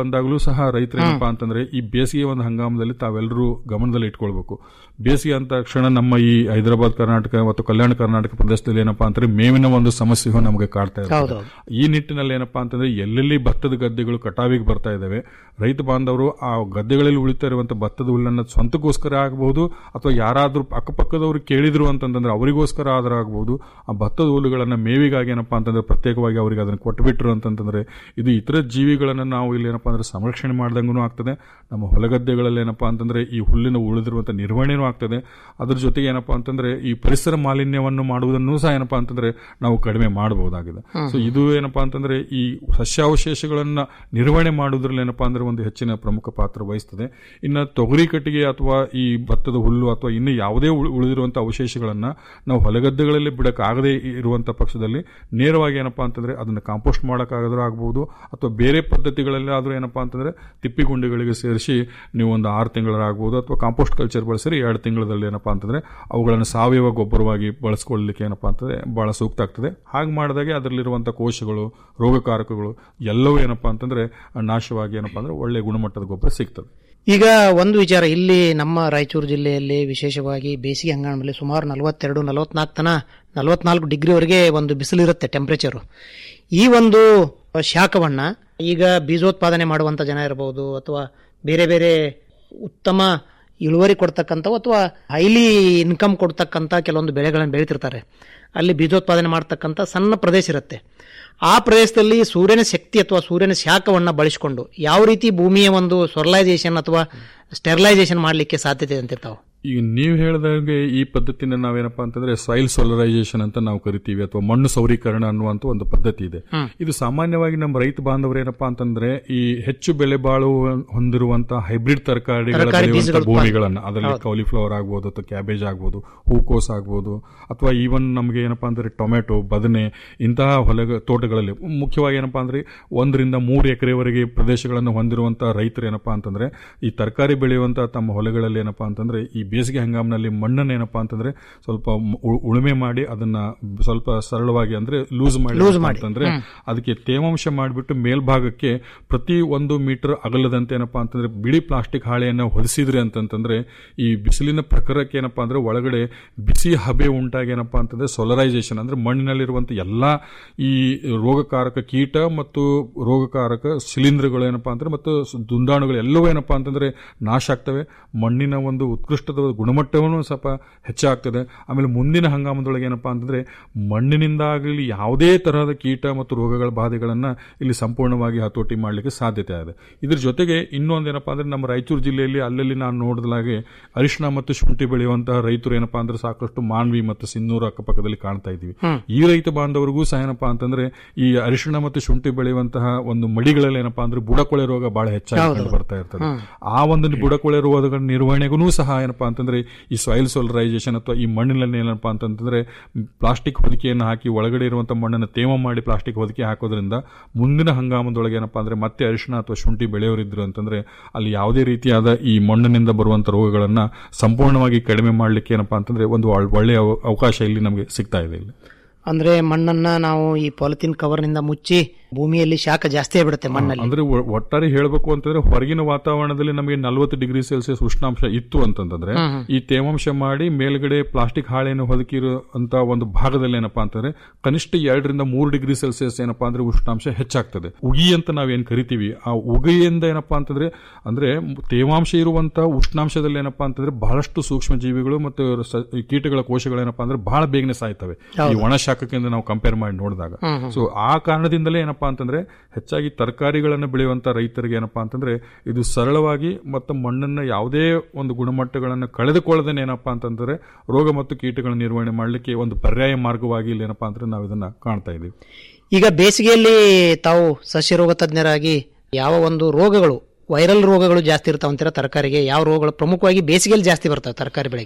ಬಂದಾಗಲೂ ಸಹ ರೈತರು ಏನಪ್ಪಾ ಅಂತಂದ್ರೆ ಈ ಬೇಸಿಗೆ ಒಂದು ಹಂಗಾಮದಲ್ಲಿ ತಾವೆಲ್ಲರೂ ಗಮನದಲ್ಲಿ ಇಟ್ಕೊಳ್ಬೇಕು ಬೇಸಿಗೆ ಅಂತ ತಕ್ಷಣ ನಮ್ಮ ಈ ಹೈದರಾಬಾದ್ ಕರ್ನಾಟಕ ಮತ್ತು ಕಲ್ಯಾಣ ಕರ್ನಾಟಕ ಪ್ರದೇಶದಲ್ಲಿ ಏನಪ್ಪಾ ಅಂತಂದ್ರೆ ಮೇವಿನ ಒಂದು ಸಮಸ್ಯೆಯು ನಮಗೆ ಕಾಡ್ತಾ ಇದೆ ಹೌದೌದು. ಈ ನಿಟ್ಟಿನಲ್ಲಿ ಏನಪ್ಪಾ ಅಂತಂದ್ರೆ ಎಲ್ಲೆಲ್ಲಿ ಭತ್ತದ ಗದ್ದೆಗಳು ಕಟಾವಿಗೆ ಬರ್ತಾ ಇದ್ದಾವೆ ರೈತ ಬಾಂಧವರು ಆ ಗದ್ದೆಗಳಲ್ಲಿ ಉಳಿತಾ ಇರುವಂತ ಭತ್ತದ ಹುಲ್ಲನ್ನ ಸ್ವಂತಕ್ಕೋಸ್ಕರ ಆಗಬಹುದು ಅಥವಾ ಯಾರಾದ್ರೂ ಅಕ್ಕಪಕ್ಕದವರು ಕೇಳಿದ್ರು ಅಂತಂದ್ರೆ ಅವರಿಗೋಸ್ಕರ ಆದರೂ ಆಗಬಹುದು ಆ ಭತ್ತದ ಹುಲ್ಲುಗಳನ್ನ ಮೇವಿಗಾಗಿ ಏನಪ್ಪಾ ಅಂತಂದ್ರೆ ಪ್ರತ್ಯೇಕವಾಗಿ ಅವರಿಗೆ ಅದನ್ನು ಕೊಟ್ಟುಬಿಟ್ರು ಅಂತಂದ್ರೆ ಇದು ಇತರ ಜೀವಿಗಳನ್ನ ನಾವು ಇಲ್ಲಿ ಏನಪ್ಪಾ ಅಂದ್ರೆ ಸಂರಕ್ಷಣೆ ಮಾಡ್ದಂಗೂ ಆಗ್ತದೆ ನಮ್ಮ ಹೊಲಗದ್ದೆಗಳಲ್ಲಿ ಏನಪ್ಪಾ ಅಂತಂದ್ರೆ ಈ ಹುಲ್ಲಿನ ಉಳಿದಿರುವಂತ ನಿರ್ವಹಣೆನೂ ಆಗ್ತದೆ ಅದ್ರ ಜೊತೆಗೆ ಏನಪ್ಪಾ ಅಂತಂದ್ರೆ ಈ ಪರಿಸರ ಮಾಲಿನ್ಯವನ್ನು ಮಾಡುವುದನ್ನು ಸಹ ಏನಪ್ಪಾ ಅಂತಂದ್ರೆ ನಾವು ಕಡಿಮೆ ಮಾಡಬಹುದಾಗಿದೆ ಸೊ ಇದು ಏನಪ್ಪಾ ಅಂತಂದ್ರೆ ಈ ಸಸ್ಯಾವಶೇಷಗಳನ್ನ ನಿರ್ವಹಣೆ ಮಾಡುವುದ್ರಲ್ಲಿ ಏನಪ್ಪಾ ಅಂದ್ರೆ ಒಂದು ಹೆಚ್ಚಿನ ಪ್ರಮುಖ ಪಾತ್ರ ವಹಿಸ್ತದೆ ಇನ್ನ ತೊಗರಿ ಕಟ್ಟಿಗೆ ಅಥವಾ ಈ ಭತ್ತದ ಹುಲ್ಲು ಅಥವಾ ಇನ್ನು ಯಾವುದೇ ಉಳ್- ಉಳಿದಿರುವಂತಹ ಅವಶೇಷಗಳನ್ನ ನಾವು ಹೊಲಗದ್ದೆಗಳಲ್ಲಿ ಬಿಡಕ್ಕಾಗದೇ ಇರುವಂತ ಪಕ್ಷದಲ್ಲಿ ನೇರವಾಗಿ ಏನಪ್ಪಾ ಅಂತಂದ್ರೆ ಅದನ್ನ ಕಾಂಪೋಸ್ಟ್ ಮಾಡಕ್ಕಾಗಾದ್ರೂ ಆಗಬಹುದು ಅಥವಾ ಬೇರೆ ಪದ್ಧತಿಗಳಲ್ಲಿ ಆದ್ರೂ ಏನಪ್ಪಾ ಅಂತಂದ್ರೆ ತಿಪ್ಪಿಗುಂಡಿಗಳಿಗೆ ಸೇರಿಸಿ ನೀವು ಒಂದು ಆರು ತಿಂಗಳಾಗಬಹುದು ಅಥವಾ ಕಾಂಪೋಸ್ಟ್ ಕಲ್ಚರ್ ಬಳಸಿರಿ ಎರಡು ತಿಂಗಳಲ್ಲಿ ಏನಪ್ಪಾ ಅಂತಂದ್ರೆ ಅವುಗಳನ್ನು ಸಾವಯವ ಗೊಬ್ಬರವಾಗಿ ಬಳಸ್ಕೊಳ್ಳಲಿಕ್ಕೆ ಏನಪ್ಪಾ ಅಂತಂದ್ರೆ ಬಹಳ ಸೂಕ್ತ ಆಗ್ತದೆ ಹಾಗೆ ಮಾಡಿದಾಗೆ ಅದರಲ್ಲಿರುವಂತಹ ಕೋಶಗಳು ರೋಗಕಾರಕಗಳು ಎಲ್ಲವೂ ಏನಪ್ಪಾ ಅಂತಂದ್ರೆ ನಾಶವಾಗಿ ಏನಪ್ಪಾ ಅಂದ್ರೆ ಒಳ್ಳೆ ಗುಣಮಟ್ಟದ ಗೊಬ್ಬರ ಸಿಗ್ತದೆ ಈಗ ಒಂದು ವಿಚಾರ ಇಲ್ಲಿ ನಮ್ಮ ರಾಯಚೂರು ಜಿಲ್ಲೆಯಲ್ಲಿ ವಿಶೇಷವಾಗಿ ಬೇಸಿಗೆ ಹಂಗಾಮಲ್ಲಿ ಸುಮಾರು ನಲವತ್ತೆರಡು ನಲವತ್ನಾಲ್ಕು ತನ ನಲವತ್ನಾಲ್ಕು ಡಿಗ್ರಿವರೆಗೆ ಒಂದು ಬಿಸಿಲಿರುತ್ತೆ ಟೆಂಪರೇಚರು ಈ ಒಂದು ಶಾಖವನ್ನ ಈಗ ಬೀಜೋತ್ಪಾದನೆ ಮಾಡುವಂತ ಜನ ಇರಬಹುದು ಅಥವಾ ಬೇರೆ ಬೇರೆ ಉತ್ತಮ ಇಳುವರಿ ಕೊಡ್ತಕ್ಕಂಥವು ಅಥವಾ ಹೈಲಿ ಇನ್ಕಮ್ ಕೊಡ್ತಕ್ಕಂಥ ಕೆಲವೊಂದು ಬೆಳೆಗಳನ್ನು ಬೆಳೀತಿರ್ತಾರೆ ಅಲ್ಲಿ ಬೀಜೋತ್ಪಾದನೆ ಮಾಡ್ತಕ್ಕಂಥ ಸಣ್ಣ ಪ್ರದೇಶ ಇರುತ್ತೆ ಆ ಪ್ರದೇಶದಲ್ಲಿ ಸೂರ್ಯನ ಶಕ್ತಿ ಅಥವಾ ಸೂರ್ಯನ ಶಾಖವನ್ನು ಬಳಸಿಕೊಂಡು ಯಾವ ರೀತಿ ಭೂಮಿಯ ಒಂದು ಸೊರ್ಲೈಸೇಷನ್ ಅಥವಾ ಸ್ಟೆರಿಲೈಸೇಷನ್ ಮಾಡಲಿಕ್ಕೆ ಸಾಧ್ಯತೆ ಅಂತಿರ್ತಾವೆ ಈಗ ನೀವು ಹೇಳಿದಾಗೆ ಈ ಪದ್ಧತಿನ ನಾವೇನಪ್ಪಾ ಅಂತಂದ್ರೆ ಸಾಯಿಲ್ ಸೋಲರೈಸೇಷನ್ ಅಂತ ನಾವು ಕರಿತೀವಿ ಅಥವಾ ಮಣ್ಣು ಸೌರೀಕರಣ ಅನ್ನುವಂತ ಒಂದು ಪದ್ಧತಿ ಇದೆ ಇದು ಸಾಮಾನ್ಯವಾಗಿ ನಮ್ಮ ರೈತ ಬಾಂಧವರು ಏನಪ್ಪಾ ಅಂತಂದ್ರೆ ಈ ಹೆಚ್ಚು ಬೆಲೆ ಬಾಳು ಹೊಂದಿರುವಂತಹ ಹೈಬ್ರಿಡ್ ತರಕಾರಿಗಳ ತರಕಾರಿ ಬೆಳೆಯುವಂತ ಬೀಜಗಳ ಭೂಮಿಗಳನ್ನ ಅದರಲ್ಲಿ ಕಾಲಿಫ್ಲವರ್ ಆಗ್ಬೋದು ಅಥವಾ ಕ್ಯಾಬೇಜ್ ಆಗ್ಬೋದು ಹೂಕೋಸ್ ಆಗ್ಬೋದು ಅಥವಾ ಈವನ್ ನಮಗೆ ಏನಪ್ಪಾ ಅಂದ್ರೆ ಟೊಮೆಟೊ ಬದನೆ ಇಂತಹ ಹೊಲ ತೋಟಗಳಲ್ಲಿ ಮುಖ್ಯವಾಗಿ ಏನಪ್ಪಾ ಅಂದ್ರೆ ಒಂದರಿಂದ ಮೂರು ಎಕರೆವರೆಗೆ ಪ್ರದೇಶಗಳನ್ನು ಹೊಂದಿರುವಂತಹ ರೈತರು ಏನಪ್ಪಾ ಅಂತಂದ್ರೆ ಈ ತರಕಾರಿ ಬೆಳೆಯುವಂತಹ ತಮ್ಮ ಹೊಲಗಳಲ್ಲಿ ಏನಪ್ಪಾ ಅಂತಂದ್ರೆ ಈ ಬೇಸಿಗೆ ಹಂಗಾಮಿನಲ್ಲಿ ಮಣ್ಣನ್ನು ಏನಪ್ಪಾ ಅಂತಂದ್ರೆ ಸ್ವಲ್ಪ ಉ- ಉಳುಮೆ ಮಾಡಿ ಅದನ್ನ ಸ್ವಲ್ಪ ಸರಳವಾಗಿ ಅಂದ್ರೆ ಲೂಸ್ ಮಾಡಿ Loose ಏನಪ್ಪಾ ಮಾಡಿ. ಅಂತಂದ್ರೆ ಅದಕ್ಕೆ ತೇವಾಂಶ ಮಾಡಿಬಿಟ್ಟು ಮೇಲ್ಭಾಗಕ್ಕೆ ಪ್ರತಿ ಒಂದು ಮೀಟರ್ ಅಗಲದಂತೆ ಏನಪ್ಪಾ ಅಂತಂದ್ರೆ ಬಿಳಿ ಪ್ಲಾಸ್ಟಿಕ್ ಹಾಳೆಯನ್ನು ಹೊದಿಸಿದ್ರಿ ಅಂತಂತಂದ್ರೆ ಈ ಬಿಸಿಲಿನ ಪ್ರಖರಕ್ಕೆ ಏನಪ್ಪಾ ಅಂದ್ರೆ ಒಳಗಡೆ ಬಿಸಿ ಹಬೆ ಉಂಟಾಗಿ ಏನಪ್ಪಾ ಅಂತಂದ್ರೆ ಸೋಲರೈಸೇಷನ್ ಅಂದ್ರೆ ಮಣ್ಣಿನಲ್ಲಿರುವಂತ ಎಲ್ಲಾ ಈ ರೋಗಕಾರಕ ಕೀಟ ಮತ್ತು ರೋಗಕಾರಕ ಶಿಲೀಂಧ್ರಗಳು ಏನಪ್ಪಾ ಅಂದ್ರೆ ಮತ್ತು ಸ- ದುಂಡಾಣುಗಳು ಎಲ್ಲವೂ ಏನಪ್ಪಾ ಅಂತಂದ್ರೆ ನಾಶ ಆಗ್ತವೆ ಮಣ್ಣಿನ ಒಂದು ಉತ್ಕೃಷ್ಟದ ಗುಣಮಟ್ಟವನ್ನು ಸ್ವಲ್ಪ ಹೆಚ್ಚಾಗ್ತದೆ ಆಮೇಲೆ ಮುಂದಿನ ಹಂಗಾಮದೊಳಗೆ ಏನಪ್ಪಾ ಅಂತಂದ್ರೆ ಮಣ್ಣಿನಿಂದಾಗಲಿ ಯಾವುದೇ ತರಹದ ಕೀಟ ಮತ್ತು ರೋಗಗಳ ಬಾಧೆಗಳನ್ನ ಇಲ್ಲಿ ಸಂಪೂರ್ಣವಾಗಿ ಹತೋಟಿ ಮಾಡಲಿಕ್ಕೆ ಸಾಧ್ಯತೆ ಇದೆ ಇದ್ರ ಜೊತೆಗೆ ಇನ್ನೊಂದು ಏನಪ್ಪಾ ಅಂದ್ರೆ ನಮ್ಮ ರಾಯಚೂರು ಜಿಲ್ಲೆಯಲ್ಲಿ ಅಲ್ಲಲ್ಲಿ ನಾನು ನೋಡಿದಾಗೆ ಅರಿಶಿನ ಮತ್ತು ಶುಂಠಿ ಬೆಳೆಯುವಂತಹ ರೈತರು ಏನಪ್ಪಾ ಅಂದ್ರೆ ಸಾಕಷ್ಟು ಮಾನ್ವಿ ಮತ್ತು ಸಿನ್ನೂರು ಅಕ್ಕಪಕ್ಕದಲ್ಲಿ ಕಾಣ್ತಾ ಇದ್ದೀವಿ ಈ ರೈತ ಬಾಂಧವರಿಗೂ ಸಹ ಏನಪ್ಪಾ ಅಂತಂದ್ರೆ ಈ ಅರಿಶಿಣ ಮತ್ತು ಶುಂಠಿ ಬೆಳೆಯುವಂತಹ ಒಂದು ಮಡಿಗಳಲ್ಲಿ ಏನಪ್ಪಾ ಅಂದ್ರೆ ಬುಡಕೊಳೆ ರೋಗ ಬಹಳ ಹೆಚ್ಚಾಗಿ ಕಂಡು ಬರ್ತಾ ಇರ್ತದೆ ಆ ಒಂದು ಬುಡಕೊಳೆ ರೋಗಗಳ ನಿರ್ವಹಣೆಗೂ ಸಹ ಏನಪ್ಪಾ ಅಂತಂದ್ರೆ ಈ ಸಾಯಿಲ್ ಸೋಲರೈಸೇಷನ್ ಅಥವಾ ಈ ಮಣ್ಣಿನಲ್ಲಿ ಏನಪ್ಪಾ ಅಂತಂದ್ರೆ ಪ್ಲಾಸ್ಟಿಕ್ ಹೊದಿಕೆಯನ್ನು ಹಾಕಿ ಒಳಗಡೆ ಇರುವಂತಹ ಮಣ್ಣನ್ನು ತೇವ ಮಾಡಿ ಪ್ಲಾಸ್ಟಿಕ್ ಹೊದಿಕೆ ಹಾಕೋದ್ರಿಂದ ಮುಂದಿನ ಹಂಗಾಮದೊಳಗೆ ಏನಪ್ಪಾ ಅಂದ್ರೆ ಮತ್ತೆ ಅರಿಶಿಣ ಅಥವಾ ಶುಂಠಿ ಬೆಳೆಯೋರಿದ್ರು ಅಂತಂದ್ರೆ ಅಲ್ಲಿ ಯಾವುದೇ ರೀತಿಯಾದ ಈ ಮಣ್ಣಿನಿಂದ ಬರುವಂತ ರೋಗಗಳನ್ನ ಸಂಪೂರ್ಣವಾಗಿ ಕಡಿಮೆ ಮಾಡಲಿಕ್ಕೆ ಏನಪ್ಪಾ ಅಂತಂದ್ರೆ ಒಂದು ಒಳ್- ಒಳ್ಳೆಯ ಅವ- ಅವಕಾಶ ಇಲ್ಲಿ ನಮಗೆ ಸಿಗ್ತಾ ಇದೆ ಇಲ್ಲಿ ಅಂದ್ರೆ ಮಣ್ಣನ್ನ ನಾವು ಈ ಪಾಲಿಥಿನ್ ಕವರ್ನಿಂದ ಮುಚ್ಚಿ ಭೂಮಿಯಲ್ಲಿ ಶಾಖ ಜಾಸ್ತಿ ಆಗ್ಬಿಡುತ್ತೆ ಮಣ್ಣಲ್ಲಿ ಅಂದ್ರೆ ಒ- ಒಟ್ಟಾರೆ ಹೇಳಬೇಕು ಅಂತಂದ್ರೆ ಹೊರಗಿನ ವಾತಾವರಣದಲ್ಲಿ ನಮಗೆ ನಲವತ್ತು ಡಿಗ್ರಿ ಸೆಲ್ಸಿಯಸ್ ಉಷ್ಣಾಂಶ ಇತ್ತು ಅಂತಂದ್ರೆ ಈ ತೇವಾಂಶ ಮಾಡಿ ಮೇಲ್ಗಡೆ ಪ್ಲಾಸ್ಟಿಕ್ ಹಾಳೆಯನ್ನು ಹೊದಕಿರುವಂತ ಒಂದು ಭಾಗದಲ್ಲಿ ಏನಪ್ಪಾ ಅಂತಂದ್ರೆ ಕನಿಷ್ಠ ಎರಡರಿಂದ ಮೂರು ಡಿಗ್ರಿ ಸೆಲ್ಸಿಯಸ್ ಏನಪ್ಪಾ ಅಂದ್ರೆ ಉಷ್ಣಾಂಶ ಹೆಚ್ಚಾಗ್ತದೆ ಉಗಿ ಅಂತ ನಾವೇನ್ ಕರಿತೀವಿ ಆ ಉಗಿಯಿಂದ ಏನಪ್ಪಾ ಅಂತಂದ್ರೆ ಅಂದ್ರೆ ತೇವಾಂಶ ಇರುವಂತ ಉಷ್ಣಾಂಶದಲ್ಲಿ ಏನಪ್ಪಾ ಅಂತಂದ್ರೆ ಬಹಳಷ್ಟು ಸೂಕ್ಷ್ಮ ಜೀವಿಗಳು ಮತ್ತು ಸ- ಈ ಕೀಟಗಳ ಕೋಶಗಳು ಏನಪ್ಪಾ ಅಂದ್ರೆ ಬಹಳ ಬೇಗನೆ ಸಾಯ್ತವೆ ಈ ಒಣ ಶಾಖಕ್ಕಿಂತ ನಾವು ಕಂಪೇರ್ ಮಾಡಿ ನೋಡಿದಾಗ ಸೊ ಆ ಕಾರಣದಿಂದಲೇ ಏನಪ್ಪಾ ಅಂತಂದ್ರೆ ಹೆಚ್ಚಾಗಿ ತರಕಾರಿಗಳನ್ನು ಬೆಳೆಯುವಂತ ರೈತರಿಗೆ ಏನಪ್ಪಾ ಅಂತಂದ್ರೆ ಇದು ಸರಳವಾಗಿ ಮತ್ತು ಮಣ್ಣನ್ನ ಯಾವುದೇ ಒಂದು ಗುಣಮಟ್ಟಗಳನ್ನು ಕಳೆದುಕೊಳ್ಳದೇನೆ ಏನಪ್ಪಾ ಅಂತಂದ್ರೆ ರೋಗ ಮತ್ತು ಕೀಟಗಳ ನಿರ್ವಹಣೆ ಮಾಡಲಿಕ್ಕೆ ಒಂದು ಪರ್ಯಾಯ ಮಾರ್ಗವಾಗಿ ಇಲ್ಲಿ ಏನಪ್ಪಾ ಅಂದ್ರೆ ನಾವು ಇದನ್ನ ಕಾಣ್ತಾ ಇದೀವಿ ಈಗ ಬೇಸಿಗೆಯಲ್ಲಿ ತಾವು ಸಸ್ಯರೋಗ ತಜ್ಞರಾಗಿ ಯಾವ ಒಂದು ರೋಗಗಳು ವೈರಲ್ ರೋಗಗಳು ಜಾಸ್ತಿ ಇರ್ತಾವಂತೀರ ತರಕಾರಿಗೆ ಯಾವ ರೋಗಗಳು ಪ್ರಮುಖವಾಗಿ ಬೇಸಿಗೆಯಲ್ಲಿ ಜಾಸ್ತಿ ಬರ್ತವೆ ತರಕಾರಿ ಬೆಳೆಗೆ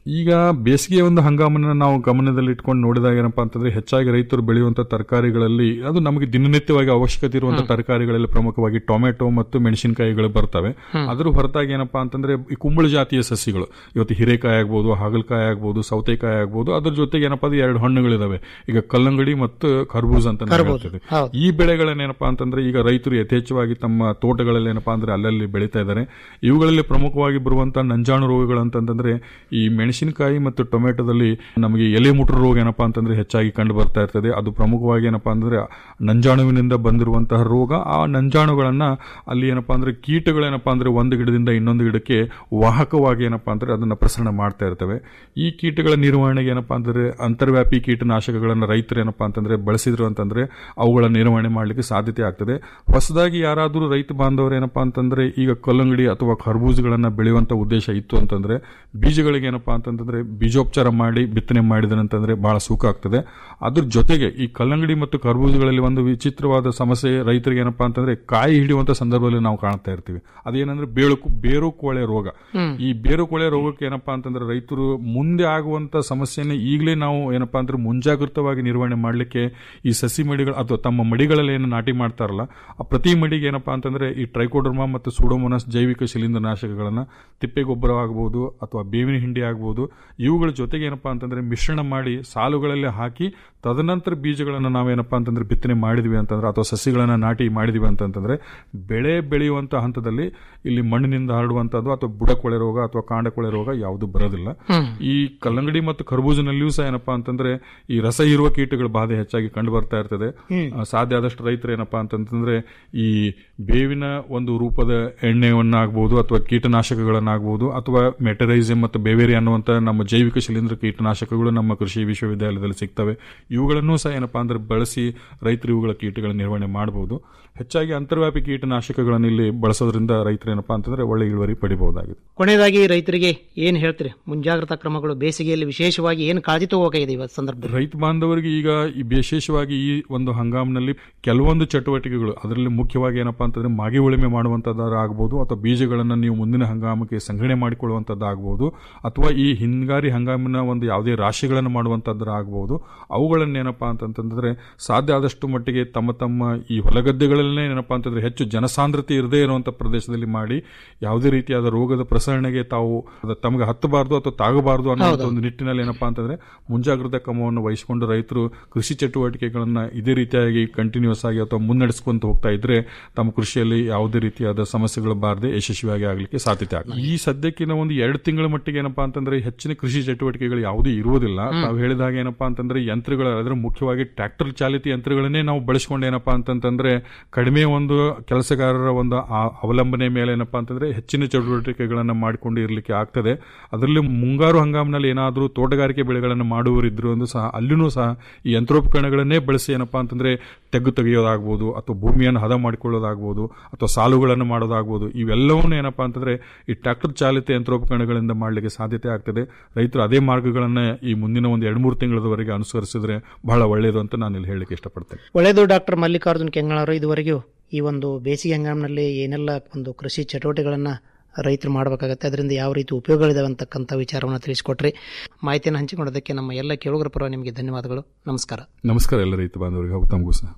ಈಗ ಬೇಸಿಗೆ ಒಂದು ಹಂಗಾಮನ್ನ ನಾವು ಗಮನದಲ್ಲಿ ಇಟ್ಕೊಂಡು ನೋಡಿದಾಗ ಏನಪ್ಪಾ ಅಂತಂದ್ರೆ ಹೆಚ್ಚಾಗಿ ರೈತರು ಬೆಳೆಯುವಂತ ತರಕಾರಿಗಳಲ್ಲಿ ಅದು ನಮಗೆ ದಿನನಿತ್ಯವಾಗಿ ಅವಶ್ಯಕತೆ ಇರುವಂತಹ ತರಕಾರಿಗಳಲ್ಲಿ ಪ್ರಮುಖವಾಗಿ ಟೊಮೆಟೊ ಮತ್ತು ಮೆಣಸಿನಕಾಯಿಗಳು ಬರ್ತವೆ ಅದ್ರ ಹೊರತಾಗಿ ಏನಪ್ಪಾ ಅಂತಂದ್ರೆ ಈ ಕುಂಬಳ ಜಾತಿಯ ಸಸಿಗಳು ಇವತ್ತು ಹಿರೇಕಾಯಿ ಆಗ್ಬೋದು ಹಾಗಲಕಾಯಿ ಆಗ್ಬೋದು ಸೌತೆಕಾಯಿ ಆಗ್ಬೋದು ಅದ್ರ ಜೊತೆಗೆ ಏನಪ್ಪಾ ಅದು ಎರಡು ಹಣ್ಣುಗಳಿದಾವೆ ಈಗ ಕಲ್ಲಂಗಡಿ ಮತ್ತು ಖರ್ಬೂಜ್ ಅಂತ ನಾವು ಹೇಳ್ತೀವಿ. ಹೌದು. ಈ ಬೆಳೆಗಳನ್ನೇನಪ್ಪಾ ಅಂತಂದ್ರೆ ಈಗ ರೈತರು ಯಥೇಚ್ಛವಾಗಿ ತಮ್ಮ ತೋಟಗಳಲ್ಲಿ ಏನಪ್ಪಾ ಅಂದ್ರೆ ಅಲ್ಲಲ್ಲಿ ಬೆಳೀತಾ ಇದ್ದಾರೆ ಇವುಗಳಲ್ಲಿ ಪ್ರಮುಖವಾಗಿ ಬರುವಂತಹ ನಂಜಾಣು ರೋಗಗಳು ಅಂತಂದ್ರೆ ಈ ಮೆಣಸಿನಕಾಯಿ ಮತ್ತು ಟೊಮೆಟೊದಲ್ಲಿ ನಮಗೆ ಎಲೆ ಮುಟ್ರು ರೋಗ ಏನಪ್ಪಾ ಅಂತಂದ್ರೆ ಹೆಚ್ಚಾಗಿ ಕಂಡು ಬರ್ತಾ ಇರ್ತದೆ ಅದು ಪ್ರಮುಖವಾಗಿ ಏನಪ್ಪಾ ಅಂತಂದ್ರೆ ನಂಜಾಣುವಿನಿಂದ ಬಂದಿರುವಂತಹ ರೋಗ ಆ ನಂಜಾಣುಗಳನ್ನ ಅಲ್ಲಿ ಏನಪ್ಪಾ ಅಂದ್ರೆ ಕೀಟಗಳೇನಪ್ಪಾ ಅಂದ್ರೆ ಒಂದು ಗಿಡದಿಂದ ಇನ್ನೊಂದು ಗಿಡಕ್ಕೆ ವಾಹಕವಾಗಿ ಏನಪ್ಪಾ ಅಂದ್ರೆ ಅದನ್ನ ಪ್ರಸರಣ ಮಾಡ್ತಾ ಇರ್ತವೆ ಈ ಕೀಟಗಳ ನಿರ್ವಹಣೆಗೆ ಏನಪ್ಪಾ ಅಂದ್ರೆ ಅಂತರ್ವ್ಯಾಪಿ ಕೀಟನಾಶಕಗಳನ್ನ ರೈತರು ಏನಪ್ಪಾ ಅಂತಂದ್ರೆ ಬಳಸಿದ್ರು ಅಂತಂದ್ರೆ ಅವುಗಳ ನಿರ್ವಹಣೆ ಮಾಡಲಿಕ್ಕೆ ಸಾಧ್ಯತೆ ಆಗ್ತದೆ ಹೊಸದಾಗಿ ಯಾರಾದರೂ ರೈತ ಬಾಂಧವರು ಏನಪ್ಪಾ ಅಂತಂದ್ರೆ ಈಗ ಕಲ್ಲಂಗಡಿ ಅಥವಾ ಖರ್ಬೂಜಗಳನ್ನ ಬೆಳೆಯುವಂತ ಉದ್ದೇಶ ಇತ್ತು ಅಂತಂದ್ರೆ ಬೀಜಗಳಿಗೆ ಏನಪ್ಪಾ ಅಂತಂದ್ರೆ ಬೀಜೋಪಚಾರ ಮಾಡಿ ಬಿತ್ತನೆ ಮಾಡಿದನಂತಂದ್ರೆ ಬಹಳ ಸುಖ ಆಗ್ತದೆ ಅದ್ರ ಜೊತೆಗೆ ಈ ಕಲ್ಲಂಗಡಿ ಮತ್ತು ಕರ್ಬೂಜಗಳಲ್ಲಿ ಒಂದು ವಿಚಿತ್ರವಾದ ಸಮಸ್ಯೆ ರೈತರಿಗೆ ಏನಪ್ಪಾ ಅಂತಂದ್ರೆ ಕಾಯಿ ಹಿಡಿಯುವಂತ ಸಂದರ್ಭದಲ್ಲಿ ನಾವು ಕಾಣ್ತಾ ಇರ್ತೀವಿ ಅದೇನಂದ್ರೆ ಬೇಳು ಬೇರು ಕೋಳೆ ರೋಗ ಈ ಬೇರು ಕೋಳೆ ರೋಗಕ್ಕೆ ಏನಪ್ಪಾ ಅಂತಂದ್ರೆ ರೈತರು ಮುಂದೆ ಆಗುವಂತ ಸಮಸ್ಯೆನ ಈಗಲೇ ನಾವು ಏನಪ್ಪಾ ಅಂದ್ರೆ ಮುಂಜಾಗೃತವಾಗಿ ನಿರ್ವಹಣೆ ಮಾಡಲಿಕ್ಕೆ ಈ ಸಸಿ ಮಡಿಗಳು ಅಥವಾ ತಮ್ಮ ಮಡಿಗಳಲ್ಲಿ ಏನು ನಾಟಿ ಮಾಡ್ತಾರಲ್ಲ ಆ ಪ್ರತಿ ಮಡಿಗೆ ಏನಪ್ಪಾ ಅಂತಂದ್ರೆ ಈ ಟ್ರೈಕೋಡರ್ಮಾ ಮತ್ತು ಸೂಡೋಮೋನಸ್ ಜೈವಿಕ ಶಿಲೀಂಧ್ರನಾಶಕಗಳನ್ನ ತಿಪ್ಪೆ ಗೊಬ್ಬರ ಆಗಬಹುದು ಅಥವಾ ಬೇವಿನ ಹಿಂಡಿ ಆಗಬಹುದು ಇವುಗಳ ಜೊತೆಗೆ ಏನಪ್ಪಾ ಅಂತಂದ್ರೆ ಮಿಶ್ರಣ ಮಾಡಿ ಸಾಲುಗಳಲ್ಲಿ ಹಾಕಿ ತದನಂತರ ಬೀಜಗಳನ್ನು ನಾವೇನಪ್ಪಾ ಅಂತಂದ್ರೆ ಬಿತ್ತನೆ ಮಾಡಿದ್ವಿ ಅಂತಂದ್ರೆ ಅಥವಾ ಸಸಿಗಳನ್ನ ನಾಟಿ ಮಾಡಿದ್ವಿ ಅಂತಂತಂದ್ರೆ ಬೆಳೆ ಬೆಳೆಯುವಂತ ಹಂತದಲ್ಲಿ ಇಲ್ಲಿ ಮಣ್ಣಿನಿಂದ ಹರಡುವಂತದ್ದು ಅಥವಾ ಬುಡಕೊಳೆ ರೋಗ ಅಥವಾ ಕಾಂಡಕೊಳೆ ರೋಗ ಯಾವುದು ಬರೋದಿಲ್ಲ ಈ ಕಲ್ಲಂಗಡಿ ಮತ್ತು ಖರ್ಬೂಜನಲ್ಲಿಯೂ ಸಹ ಏನಪ್ಪಾ ಅಂತಂದ್ರೆ ಈ ರಸ ಹೀರುವ ಕೀಟಗಳ ಬಾಧೆ ಹೆಚ್ಚಾಗಿ ಕಂಡು ಬರ್ತಾ ಇರ್ತದೆ ಆ, ಸಾಧ್ಯ ಆದಷ್ಟು ರೈತರು ಏನಪ್ಪಾ ಅಂತಂತಂದ್ರೆ ಈ ಬೇವಿನ ಒಂದು ರೂಪದ ಎಣ್ಣೆಯನ್ನಾಗಬಹುದು ಅಥವಾ ಕೀಟನಾಶಕಗಳನ್ನಾಗಬಹುದು ಅಥವಾ ಮೆಟರೈಸಿಮ್ ಮತ್ತು ಬೇವೇರಿ ಅನ್ನುವಂತ ನಮ್ಮ ಜೈವಿಕ ಶಿಲೀಂಧ್ರ ಕೀಟನಾಶಕಗಳು ನಮ್ಮ ಕೃಷಿ ವಿಶ್ವವಿದ್ಯಾಲಯದಲ್ಲಿ ಸಿಗ್ತವೆ ಇವುಗಳನ್ನು ಸಹ ಏನಪ್ಪಾ ಅಂದ್ರೆ ಬಳಸಿ ರೈತರು ಇವುಗಳ ಕೀಟಗಳ ನಿರ್ವಹಣೆ ಮಾಡಬಹುದು ಹೆಚ್ಚಾಗಿ ಅಂತರ್ವ್ಯಾಪಿ ಕೀಟನಾಶಕಗಳನ್ನು ಇಲ್ಲಿ ಬಳಸೋದ್ರಿಂದ ರೈತರು ಏನಪ್ಪಾ ಅಂತಂದ್ರೆ ಒಳ್ಳೆ ಇಳುವರಿ ಪಡಿಬಹುದಾಗಿದೆ ಕೊನೆಯದಾಗಿ ರೈತರಿಗೆ ಏನ್ ಹೇಳ್ತೀರಿ ಮುಂಜಾಗ್ರತಾ ಕ್ರಮಗಳು ಬೇಸಿಗೆಯಲ್ಲಿ ವಿಶೇಷವಾಗಿ ಏನು ಕಾಳಜಿ ತಗೋಬೇಕಾಗಿದೆ ಇವತ್ತು ಸಂದರ್ಭದಲ್ಲಿ ರೈತ ಬಾಂಧವರಿಗೆ ಈಗ ಈ ವಿಶೇಷವಾಗಿ ಈ ಒಂದು ಹಂಗಾಮಿನಲ್ಲಿ ಕೆಲವೊಂದು ಚಟುವಟಿಕೆಗಳು ಅದರಲ್ಲಿ ಮುಖ್ಯವಾಗಿ ಏನಪ್ಪಾ ಅಂತಂದ್ರೆ ಮಾಗಿ ಉಳುಮೆ ಮಾಡುವಂತದ್ದಾರ ಆಗಬಹುದು ಅಥವಾ ಬೀಜಗಳನ್ನು ನೀವು ಮುಂದಿನ ಹಂಗಾಮಕ್ಕೆ ಸಂಗ್ರಹಣೆ ಮಾಡಿಕೊಳ್ಳುವಂತದ್ದಾಗಬಹುದು ಅಥವಾ ಈ ಹಿಂಗಾರಿ ಹಂಗಾಮಿನ ಒಂದು ಯಾವುದೇ ರಾಶಿಗಳನ್ನು ಮಾಡುವಂತದ್ದಾರ ಆಗಬಹುದು ಅವುಗಳನ್ನ ಏನಪ್ಪಾ ಅಂತಂತಂದ್ರೆ ಸಾಧ್ಯ ಆದಷ್ಟು ಮಟ್ಟಿಗೆ ತಮ್ಮ ತಮ್ಮ ಈ ಹೊಲಗದ್ದೆಗಳಲ್ಲೇ ಏನಪ್ಪಾ ಅಂತಂದ್ರೆ ಹೆಚ್ಚು ಜನಸಾಂದ್ರತೆ ಇರದೇ ಇರುವಂತ ಪ್ರದೇಶದಲ್ಲಿ ಮಾಡಿ ಯಾವುದೇ ರೀತಿಯಾದ ರೋಗದ ಪ್ರಸರಣೆಗೆ ತಾವು ಅದು ತಮಗೆ ಹತ್ತಬಾರದು ಅಥವಾ ತಾಗಬಾರದು ಅನ್ನೋ ಒಂದು ನಿಟ್ಟಿನಲ್ಲಿ ಏನಪ್ಪಾ ಅಂತಂದ್ರೆ ಮುಂಜಾಗ್ರತಾ ಕ್ರಮವನ್ನು ವಹಿಸಿಕೊಂಡು ರೈತರು ಕೃಷಿ ಚಟುವಟಿಕೆಗಳನ್ನ ಇದೇ ರೀತಿಯಾಗಿ ಕಂಟಿನ್ಯೂಸ್ ಆಗಿ ಅಥವಾ ಮುನ್ನಡೆಸ್ಕೊಂತ ಹೋಗ್ತಾ ಇದ್ರೆ ತಮ್ಮ ಕೃಷಿಯಲ್ಲಿ ಯಾವುದೇ ರೀತಿಯಾದ ಸಮಸ್ಯೆಗಳು ಬಾರದೆ ಯಶಸ್ವಿಯಾಗಿ ಆಗಲಿಕ್ಕೆ ಸಾಧ್ಯತೆ ಆಗ್ತದೆ ಈ ಸದ್ಯಕ್ಕಿನ ಒಂದು ಎರಡು ತಿಂಗಳ ಮಟ್ಟಿಗೆ ಏನಪ್ಪಾ ಅಂತಂದ್ರೆ ಹೆಚ್ಚಿನ ಕೃಷಿ ಚಟುವಟಿಕೆಗಳು ಯಾವುದೇ ಇರುವುದಿಲ್ಲ ತಾವು ಹೇಳಿದ ಹಾಗೆ ಏನಪ್ಪಾ ಅಂತಂದ್ರೆ ಯಂತ್ರಗಳ ಅದರ ಮುಖ್ಯವಾಗಿ ಟ್ರ್ಯಾಕ್ಟರ್ ಚಾಲಿತ ಯಂತ್ರಗಳನ್ನೇ ನಾವು ಬಳಸಿಕೊಂಡು ಏನಪ್ಪಾ ಅಂತಂತಂದ್ರೆ ಕಡಿಮೆ ಒಂದು ಕೆಲಸಗಾರರ ಒಂದು ಆ- ಅವಲಂಬನೆ ಮೇಲೆ ಏನಪ್ಪಾ ಅಂತಂದ್ರೆ ಹೆಚ್ಚಿನ ಚಟುವಟಿಕೆಗಳನ್ನ ಮಾಡಿಕೊಂಡು ಇರಲಿಕ್ಕೆ ಆಗ್ತದೆ ಅದರಲ್ಲಿ ಮುಂಗಾರು ಹಂಗಾಮಿನಲ್ಲಿ ಏನಾದರೂ ತೋಟಗಾರಿಕೆ ಬೆಳೆಗಳನ್ನು ಮಾಡುವವರಿದ್ರು ಅಂದ್ರೂ ಸಹ ಅಲ್ಲಿನೂ ಸಹ ಈ ಯಂತ್ರೋಪಕರಣಗಳನ್ನೇ ಬಳಸಿ ಏನಪ್ಪಾ ಅಂತಂದ್ರೆ ತೆಗ್ಗು ತೆಗೆಯೋದಾಗ್ಬೋದು ಅಥವಾ ಭೂಮಿಯನ್ನು ಹದ ಮಾಡಿಕೊಳ್ಳೋದಾಗ್ಬೋದು ಅಥವಾ ಸಾಲುಗಳನ್ನು ಮಾಡೋದಾಗ್ಬೋದು ಇವೆಲ್ಲವನ್ನೂ ಏನಪ್ಪಾ ಅಂತಂದ್ರೆ ಈ ಟ್ರ್ಯಾಕ್ಟರ್ ಚಾಲಿತ ಯಂತ್ರೋಪಕರಣಗಳಿಂದ ಮಾಡಲಿಕ್ಕೆ ಸಾಧ್ಯತೆ ಆಗ್ತದೆ ರೈತರು ಅದೇ ಮಾರ್ಗಗಳನ್ನ ಈ ಮುಂದಿನ ಒಂದು ಎರಡು ಮೂರು ತಿಂಗಳವರೆಗೆ ಅನುಸರಿಸಿದ್ರೆ ಬಹಳ ಒಳ್ಳೆಯದು ಅಂತ ನಾನು ಇಲ್ಲಿ ಹೇಳಲಿಕ್ಕೆ ಇಷ್ಟಪಡ್ತೇನೆ ಒಳ್ಳೆಯದು ಡಾಕ್ಟರ್ ಮಲ್ಲಿಕಾರ್ಜುನ್ ಕೆಂಗಳವರು ಇದುವರೆಗೂ ಈ ಒಂದು ಬೇಸಿಗೆ ಹಂಗಾಮಿನಲ್ಲಿ ಏನೆಲ್ಲ ಒಂದು ಕೃಷಿ ಚಟುವಟಿಕೆಗಳನ್ನ ರೈತರು ಮಾಡಬೇಕಾಗತ್ತೆ ಅದರಿಂದ ಯಾವ ರೀತಿ ಉಪಯೋಗಗಳಿದಾವೆ ಅಂತಕ್ಕಂಥ ವಿಚಾರವನ್ನು ತಿಳಿಸಿಕೊಟ್ರಿ ಮಾಹಿತಿಯನ್ನು ಹಂಚಿಕೊಂಡದಕ್ಕೆ ನಮ್ಮ ಎಲ್ಲ ಕೇಳುಗರ ಪರ ನಿಮಗೆ ಧನ್ಯವಾದಗಳು ನಮಸ್ಕಾರ ನಮಸ್ಕಾರ ಎಲ್ಲ ರೈತ ಬಾಂಧವರಿಗೆ ಹಾಗೂ ತಮಗೂ ಸಹ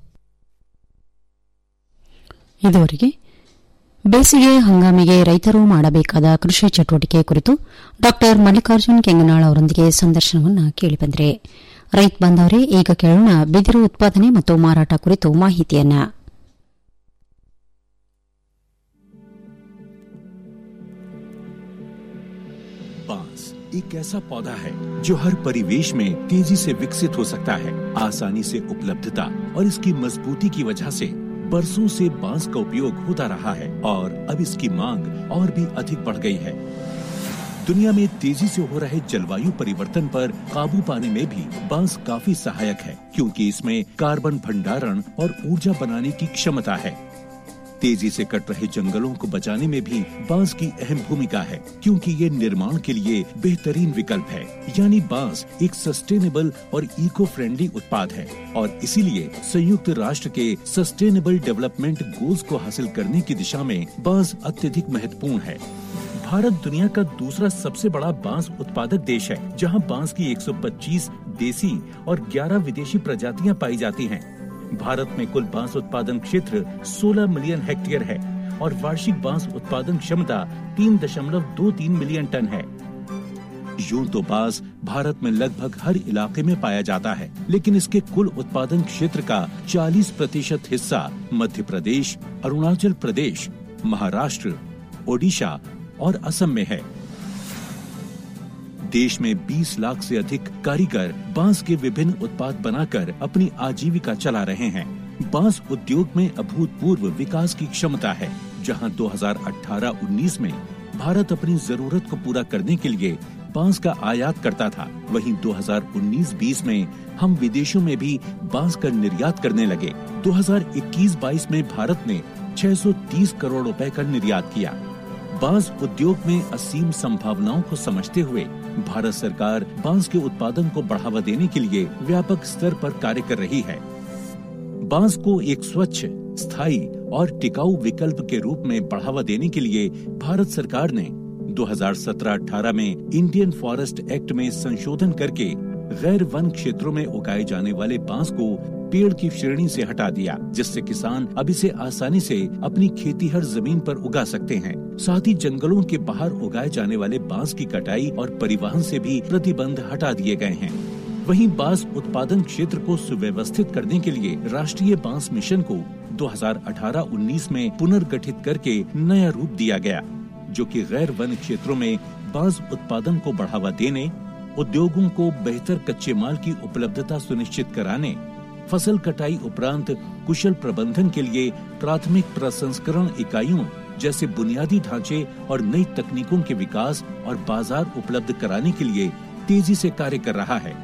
ಇದುವರೆಗೆ ಬೇಸಿಗೆ ಹಂಗಾಮಿಗೆ ರೈತರು ಮಾಡಬೇಕಾದ ಕೃಷಿ ಚಟುವಟಿಕೆ ಕುರಿತು ಡಾಕ್ಟರ್ ಮಲ್ಲಿಕಾರ್ಜುನ್ ಕೆಂಗನಾಳ್ ಅವರೊಂದಿಗೆ ಸಂದರ್ಶನವನ್ನು ಕೇಳಿಬಂದ್ರೆ ರೈತ ಬಾಂಧವರೇ ಈಗ ಕೇಳೋಣ ಬಿದಿರು ಉತ್ಪಾದನೆ ಮತ್ತು ಮಾರಾಟ ಕುರಿತು ಮಾಹಿತಿಯನ್ನ बांस एक ऐसा पौधा है जो हर परिवेश में तेजी से विकसित हो सकता है आसानी से उपलब्धता और इसकी मजबूती की वजह से बरसों से बांस का उपयोग होता रहा है और अब इसकी मांग और भी अधिक बढ़ गई है दुनिया में तेजी से हो रहे जलवायु परिवर्तन पर काबू पाने में भी बांस काफी सहायक है क्योंकि इसमें कार्बन भंडारण और ऊर्जा बनाने की क्षमता है तेजी से कट रहे जंगलों को बचाने में भी बांस की अहम भूमिका है क्योंकि ये निर्माण के लिए बेहतरीन विकल्प है यानी बांस एक सस्टेनेबल और इको फ्रेंडली उत्पाद है और इसीलिए संयुक्त राष्ट्र के सस्टेनेबल डेवलपमेंट गोल्स को हासिल करने की दिशा में बांस अत्यधिक महत्वपूर्ण है भारत दुनिया का दूसरा सबसे बड़ा बांस उत्पादक देश है जहां बांस की 125 देसी और 11 विदेशी प्रजातियां पाई जाती हैं। भारत में कुल बांस उत्पादन क्षेत्र 16 मिलियन हेक्टेयर है और वार्षिक बांस उत्पादन क्षमता 3.23 मिलियन टन है यूं तो बांस भारत में लगभग हर इलाके में पाया जाता है लेकिन इसके कुल उत्पादन क्षेत्र का 40 प्रतिशत हिस्सा मध्य प्रदेश अरुणाचल प्रदेश महाराष्ट्र ओडिशा और असम में है देश में 20 लाख से अधिक कारीगर बांस के विभिन्न उत्पाद बनाकर अपनी आजीविका चला रहे हैं बांस उद्योग में अभूतपूर्व विकास की क्षमता है जहां 2018-19 में भारत अपनी जरूरत को पूरा करने के लिए बांस का आयात करता था वहीं 2019-20 में हम विदेशों में भी बांस का निर्यात करने लगे 2021-22 में भारत ने 630 करोड़ रुपए का निर्यात किया बांस उद्योग में असीम संभावनाओं को समझते हुए भारत सरकार बांस के उत्पादन को बढ़ावा देने के लिए व्यापक स्तर पर कार्य कर रही है बांस को एक स्वच्छ स्थायी और टिकाऊ विकल्प के रूप में बढ़ावा देने के लिए भारत सरकार ने 2017-18 में इंडियन फॉरेस्ट एक्ट में संशोधन करके गैर वन क्षेत्रों में उगाए जाने वाले बांस को पेड़ की श्रेणी से हटा दिया जिससे किसान अब इसे आसानी से अपनी खेती हर जमीन पर उगा सकते हैं साथ ही जंगलों के बाहर उगाए जाने वाले बांस की कटाई और परिवहन से भी प्रतिबंध हटा दिए गए हैं वहीं बांस उत्पादन क्षेत्र को सुव्यवस्थित करने के लिए राष्ट्रीय बांस मिशन को 2018-19 में पुनर्गठित करके नया रूप दिया गया जो कि गैर वन क्षेत्रों में बांस उत्पादन को बढ़ावा देने उद्योगों को बेहतर कच्चे माल की उपलब्धता सुनिश्चित कराने फसल कटाई उपरांत कुशल प्रबंधन के लिए प्राथमिक प्रसंस्करण इकाइयों जैसे बुनियादी ढांचे और नई तकनीकों के विकास और बाजार उपलब्ध कराने के लिए तेजी से कार्य कर रहा है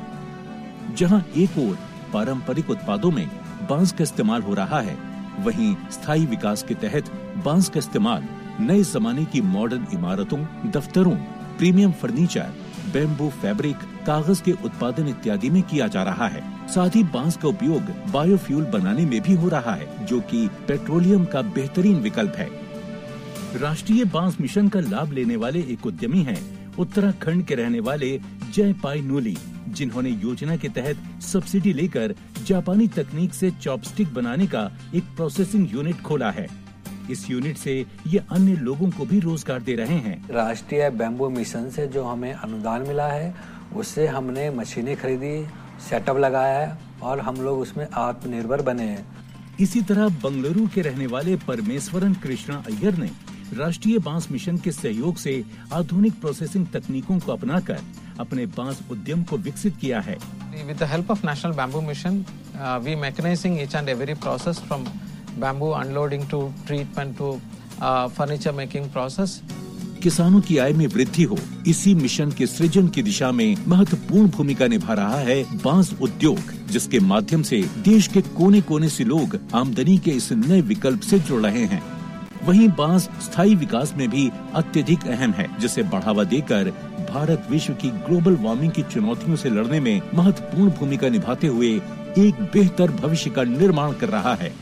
जहां एक ओर पारंपरिक उत्पादों में बांस का इस्तेमाल हो रहा है वहीं स्थायी विकास के तहत बांस का इस्तेमाल नए जमाने की मॉडर्न इमारतों दफ्तरों प्रीमियम फर्नीचर बेम्बू फैब्रिक कागज के उत्पादन इत्यादि में किया जा रहा है साथ ही बांस का उपयोग बायोफ्यूल बनाने में भी हो रहा है जो कि पेट्रोलियम का बेहतरीन विकल्प है राष्ट्रीय बांस मिशन का लाभ लेने वाले एक उद्यमी हैं उत्तराखंड के रहने वाले जय पाई नूली जिन्होंने योजना के तहत सब्सिडी लेकर जापानी तकनीक से चॉपस्टिक बनाने का एक प्रोसेसिंग यूनिट खोला है इस यूनिट से ये अन्य लोगों को भी रोजगार दे रहे हैं राष्ट्रीय बैम्बू मिशन से जो हमें अनुदान मिला है उससे हमने मशीनें खरीदी सेटअप लगाया है और हम लोग उसमें आत्मनिर्भर बने हैं इसी तरह बंगलुरु के रहने वाले परमेश्वरन कृष्णा अय्यर ने राष्ट्रीय बांस मिशन के सहयोग से आधुनिक प्रोसेसिंग तकनीकों को अपनाकर अपने बांस उद्यम को विकसित किया है With the help of National Bamboo Mission, uh, we mechanizing each and every process from bamboo unloading to treatment to uh, furniture making process. किसानों की आय में वृद्धि हो इसी मिशन के सृजन की दिशा में महत्वपूर्ण भूमिका निभा रहा है बांस उद्योग जिसके माध्यम से देश के कोने कोने से लोग आमदनी के इस नए विकल्प से जुड़ रहे हैं वहीं बांस स्थायी विकास में भी अत्यधिक अहम है जिसे बढ़ावा देकर भारत विश्व की ग्लोबल वार्मिंग की चुनौतियों से लड़ने में महत्वपूर्ण भूमिका निभाते हुए एक बेहतर भविष्य का निर्माण कर रहा है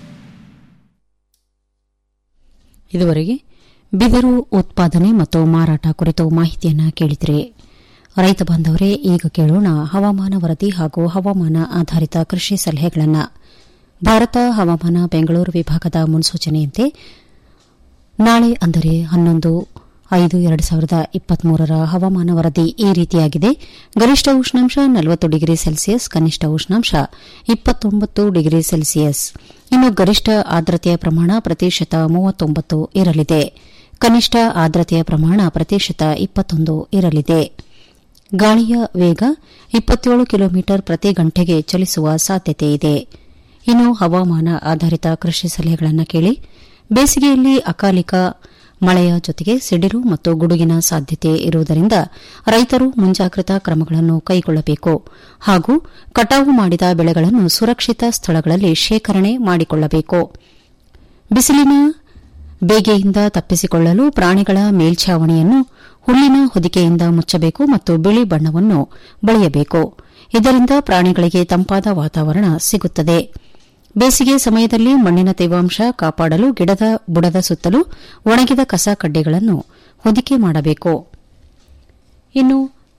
ಇದುವರೆಗೆ ಬಿದಿರು ಉತ್ಪಾದನೆ ಮತ್ತು ಮಾರಾಟ ಕುರಿತು ಮಾಹಿತಿಯನ್ನ ಕೇಳಿದರೆ ರೈತ ಬಾಂಧವರೇ ಈಗ ಕೇಳೋಣ ಹವಾಮಾನ ವರದಿ ಹಾಗೂ ಹವಾಮಾನ ಆಧಾರಿತ ಕೃಷಿ ಸಲಹೆಗಳನ್ನು ಭಾರತ ಹವಾಮಾನ ಬೆಂಗಳೂರು ವಿಭಾಗದ ಮುನ್ಸೂಚನೆಯಂತೆ ನಾಳೆ ಅಂದರೆ ಹನ್ನೊಂದು ಐದು ಎರಡು ಸಾವಿರದ ಇಪ್ಪತ್ಮೂರರ ಹವಾಮಾನ ವರದಿ ಈ ರೀತಿಯಾಗಿದೆ ಗರಿಷ್ಠ ಉಷ್ಣಾಂಶ ನಲವತ್ತು ಡಿಗ್ರಿ ಸೆಲ್ಸಿಯಸ್ ಕನಿಷ್ಠ ಉಷ್ಣಾಂಶ ಇಪ್ಪತ್ತೊಂಬತ್ತು ಡಿಗ್ರಿ ಸೆಲ್ಸಿಯಸ್ ಇನ್ನು ಗರಿಷ್ಠ ಆರ್ದ್ರತೆಯ ಪ್ರಮಾಣ ಪ್ರತಿಶತ ಮೂವತ್ತೊಂಬತ್ತು ಇರಲಿದೆ ಕನಿಷ್ಠ ಆರ್ದ್ರತೆಯ ಪ್ರಮಾಣ ಪ್ರತಿಶತ ಇಪ್ಪತ್ತೊಂದು ಇರಲಿದೆ ಗಾಳಿಯ ವೇಗ ಇಪ್ಪತ್ತೇಳು ಕಿಲೋಮೀಟರ್ ಪ್ರತಿ ಗಂಟೆಗೆ ಚಲಿಸುವ ಸಾಧ್ಯತೆ ಇದೆ ಇನ್ನು ಹವಾಮಾನ ಆಧಾರಿತ ಕೃಷಿ ಸಲಹೆಗಳನ್ನು ಕೇಳಿ ಬೇಸಿಗೆಯಲ್ಲಿ ಅಕಾಲಿಕ ಮಳೆಯ ಜೊತೆಗೆ ಸಿಡಿಲು ಮತ್ತು ಗುಡುಗಿನ ಸಾಧ್ಯತೆ ಇರುವುದರಿಂದ ರೈತರು ಮುಂಜಾಗ್ರತಾ ಕ್ರಮಗಳನ್ನು ಕೈಗೊಳ್ಳಬೇಕು ಹಾಗೂ ಕಟಾವು ಮಾಡಿದ ಬೆಳೆಗಳನ್ನು ಸುರಕ್ಷಿತ ಸ್ಥಳಗಳಲ್ಲಿ ಶೇಖರಣೆ ಮಾಡಿಕೊಳ್ಳಬೇಕು ಬಿಸಿಲಿನ ಬೇಗೆಯಿಂದ ತಪ್ಪಿಸಿಕೊಳ್ಳಲು ಪ್ರಾಣಿಗಳ ಮೇಲ್ಛಾವಣಿಯನ್ನು ಹುಲ್ಲಿನ ಹೊದಿಕೆಯಿಂದ ಮುಚ್ಚಬೇಕು ಮತ್ತು ಬಿಳಿ ಬಣ್ಣವನ್ನು ಬಳಿಯಬೇಕು ಇದರಿಂದ ಪ್ರಾಣಿಗಳಿಗೆ ತಂಪಾದ ವಾತಾವರಣ ಸಿಗುತ್ತದೆ ಬೇಸಿಗೆ ಸಮಯದಲ್ಲಿ ಮಣ್ಣಿನ ತೇವಾಂಶ ಕಾಪಾಡಲು ಗಿಡದ ಬುಡದ ಸುತ್ತಲೂ ಒಣಗಿದ ಕಸ ಕಡ್ಡಿಗಳನ್ನು ಹೊದಿಕೆ ಮಾಡಬೇಕು ಇನ್ನು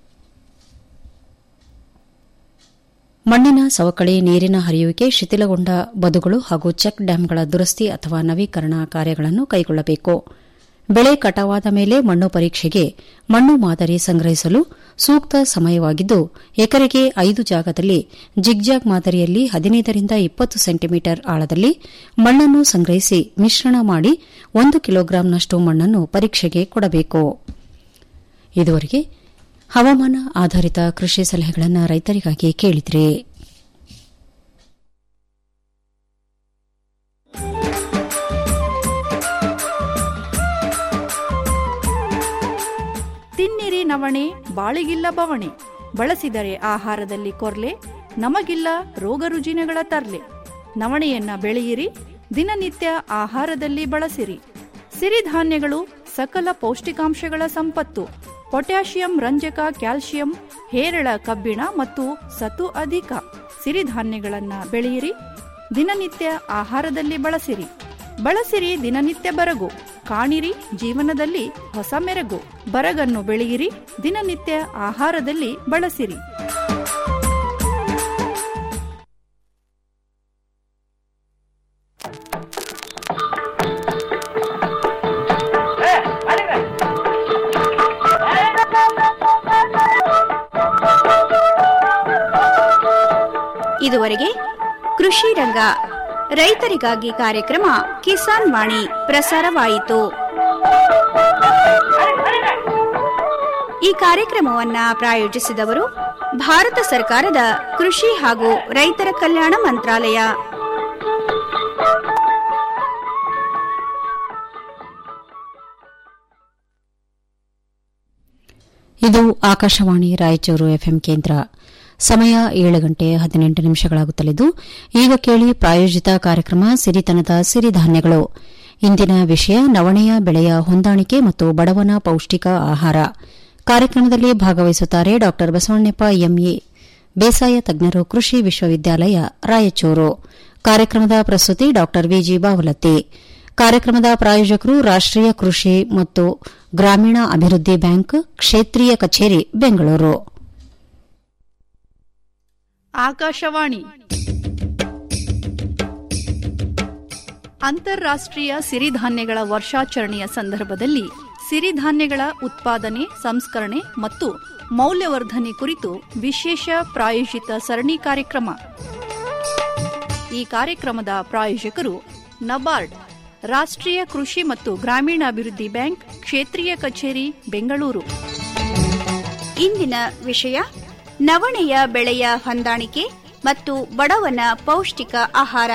ಮಣ್ಣಿನ ಸವಕಳಿ ನೀರಿನ ಹರಿಯುವಿಕೆ ಶಿಥಿಲಗೊಂಡ ಬದುಗಳು ಹಾಗೂ ಚೆಕ್ ಡ್ಯಾಂಗಳ ದುರಸ್ತಿ ಅಥವಾ ನವೀಕರಣ ಕಾರ್ಯಗಳನ್ನು ಕೈಗೊಳ್ಳಬೇಕು ಬೆಳೆ ಕಟಾವಾದ ಮೇಲೆ ಮಣ್ಣು ಪರೀಕ್ಷೆಗೆ ಮಣ್ಣು ಮಾದರಿ ಸಂಗ್ರಹಿಸಲು ಸೂಕ್ತ ಸಮಯವಾಗಿದ್ದು ಎಕರೆಗೆ ಐದು ಜಾಗದಲ್ಲಿ ಜಿಗ್ಜಾಗ್ ಮಾದರಿಯಲ್ಲಿ ಹದಿನೈದರಿಂದ ಇಪ್ಪತ್ತು ಸೆಂಟಿಮೀಟರ್ ಆಳದಲ್ಲಿ ಮಣ್ಣನ್ನು ಸಂಗ್ರಹಿಸಿ ಮಿಶ್ರಣ ಮಾಡಿ ಒಂದು ಕಿಲೋಗ್ರಾಂನಷ್ಟು ಮಣ್ಣನ್ನು ಪರೀಕ್ಷೆಗೆ ಕೊಡಬೇಕು ಇದುವರೆಗೆ ಹವಾಮಾನ ಆಧಾರಿತ ಕೃಷಿ ಸಲಹೆಗಳನ್ನು ರೈತರಿಗಾಗಿ ಕೇಳಿದ್ರಿ ತಿನ್ನಿರಿ ನವಣೆ ಬಾಳಿಗಿಲ್ಲ ಬವಣೆ ಬಳಸಿದರೆ ಆಹಾರದಲ್ಲಿ ಕೊರ್ಲೆ ನಮಗಿಲ್ಲ ರೋಗ ರುಜಿನಗಳ ತರ್ಲೆ ನವಣೆಯನ್ನ ಬೆಳೆಯಿರಿ ದಿನನಿತ್ಯ ಆಹಾರದಲ್ಲಿ ಬಳಸಿರಿ ಸಿರಿಧಾನ್ಯಗಳು ಸಕಲ ಪೌಷ್ಟಿಕಾಂಶಗಳ ಸಂಪತ್ತು ಪೊಟ್ಯಾಷಿಯಂ ರಂಜಕ ಕ್ಯಾಲ್ಸಿಯಂ ಹೇರಳ ಕಬ್ಬಿಣ ಮತ್ತು ಸತು ಅಧಿಕ ಸಿರಿಧಾನ್ಯಗಳನ್ನ ಬೆಳೆಯಿರಿ ದಿನನಿತ್ಯ ಆಹಾರದಲ್ಲಿ ಬಳಸಿರಿ ಬಳಸಿರಿ ದಿನನಿತ್ಯ ಬರಗು ಕಾಣಿರಿ ಜೀವನದಲ್ಲಿ ಹೊಸ ಮೆರಗು ಬರಗನ್ನು ಬೆಳೆಯಿರಿ ದಿನನಿತ್ಯ ಆಹಾರದಲ್ಲಿ ಬಳಸಿರಿ ಇದುವರೆಗೆ ಕೃಷಿ ರಂಗ ರೈತರಿಗಾಗಿ ಕಾರ್ಯಕ್ರಮ ಕಿಸಾನ್ ವಾಣಿ ಪ್ರಸಾರವಾಯಿತು ಈ ಕಾರ್ಯಕ್ರಮವನ್ನ ಪ್ರಾಯೋಜಿಸಿದವರು ಭಾರತ ಸರ್ಕಾರದ ಕೃಷಿ ಹಾಗೂ ರೈತರ ಕಲ್ಯಾಣ ಮಂತ್ರಾಲಯ ಇದು ಆಕಾಶವಾಣಿ ರಾಯಚೂರು ಎಫ್ಎಂ ಕೇಂದ್ರ ಸಮಯ ಏಳು ಗಂಟೆ ಹದಿನೆಂಟು ನಿಮಿಷಗಳಾಗುತ್ತಲಿದ್ದು ಈಗ ಕೇಳಿ ಪ್ರಾಯೋಜಿತ ಕಾರ್ಯಕ್ರಮ ಸಿರಿತನದ ಸಿರಿಧಾನ್ಯಗಳು ಇಂದಿನ ವಿಷಯ ನವಣೆಯ ಬೆಳೆಯ ಹೊಂದಾಣಿಕೆ ಮತ್ತು ಬಡವನ ಪೌಷ್ಟಿಕ ಆಹಾರ ಕಾರ್ಯಕ್ರಮದಲ್ಲಿ ಭಾಗವಹಿಸುತ್ತಾರೆ ಡಾ ಬಸವಣ್ಣಪ್ಪ ಎಂಎ ಬೇಸಾಯ ತಜ್ಞರು ಕೃಷಿ ವಿಶ್ವವಿದ್ಯಾಲಯ ರಾಯಚೂರು ಕಾರ್ಯಕ್ರಮದ ಪ್ರಸ್ತುತಿ ಡಾ ವಿಜಿ ಬಾವಲತ್ತಿ ಕಾರ್ಯಕ್ರಮದ ಪ್ರಾಯೋಜಕರು ರಾಷ್ಟೀಯ ಕೃಷಿ ಮತ್ತು ಗ್ರಾಮೀಣ ಅಭಿವೃದ್ಧಿ ಬ್ಯಾಂಕ್ ಕ್ಷೇತ್ರೀಯ ಕಚೇರಿ ಬೆಂಗಳೂರು ಆಕಾಶವಾಣಿ ಅಂತಾರಾಷ್ಟ್ರೀಯ ಸಿರಿಧಾನ್ಯಗಳ ವರ್ಷಾಚರಣೆಯ ಸಂದರ್ಭದಲ್ಲಿ ಸಿರಿಧಾನ್ಯಗಳ ಉತ್ಪಾದನೆ ಸಂಸ್ಕರಣೆ ಮತ್ತು ಮೌಲ್ಯವರ್ಧನೆ ಕುರಿತು ವಿಶೇಷ ಪ್ರಾಯೋಜಿತ ಸರಣಿ ಕಾರ್ಯಕ್ರಮ ಈ ಕಾರ್ಯಕ್ರಮದ ಪ್ರಾಯೋಜಕರು ನಬಾರ್ಡ್ ರಾಷ್ಟ್ರೀಯ ಕೃಷಿ ಮತ್ತು ಗ್ರಾಮೀಣಾಭಿವೃದ್ಧಿ ಬ್ಯಾಂಕ್ ಕ್ಷೇತ್ರೀಯ ಕಚೇರಿ ಬೆಂಗಳೂರು ಇಂದಿನ ವಿಷಯ ನವಣೆಯ ಬೆಳೆಯ ಹೊಂದಾಣಿಕೆ ಮತ್ತು ಬಡವನ ಪೌಷ್ಟಿಕ ಆಹಾರ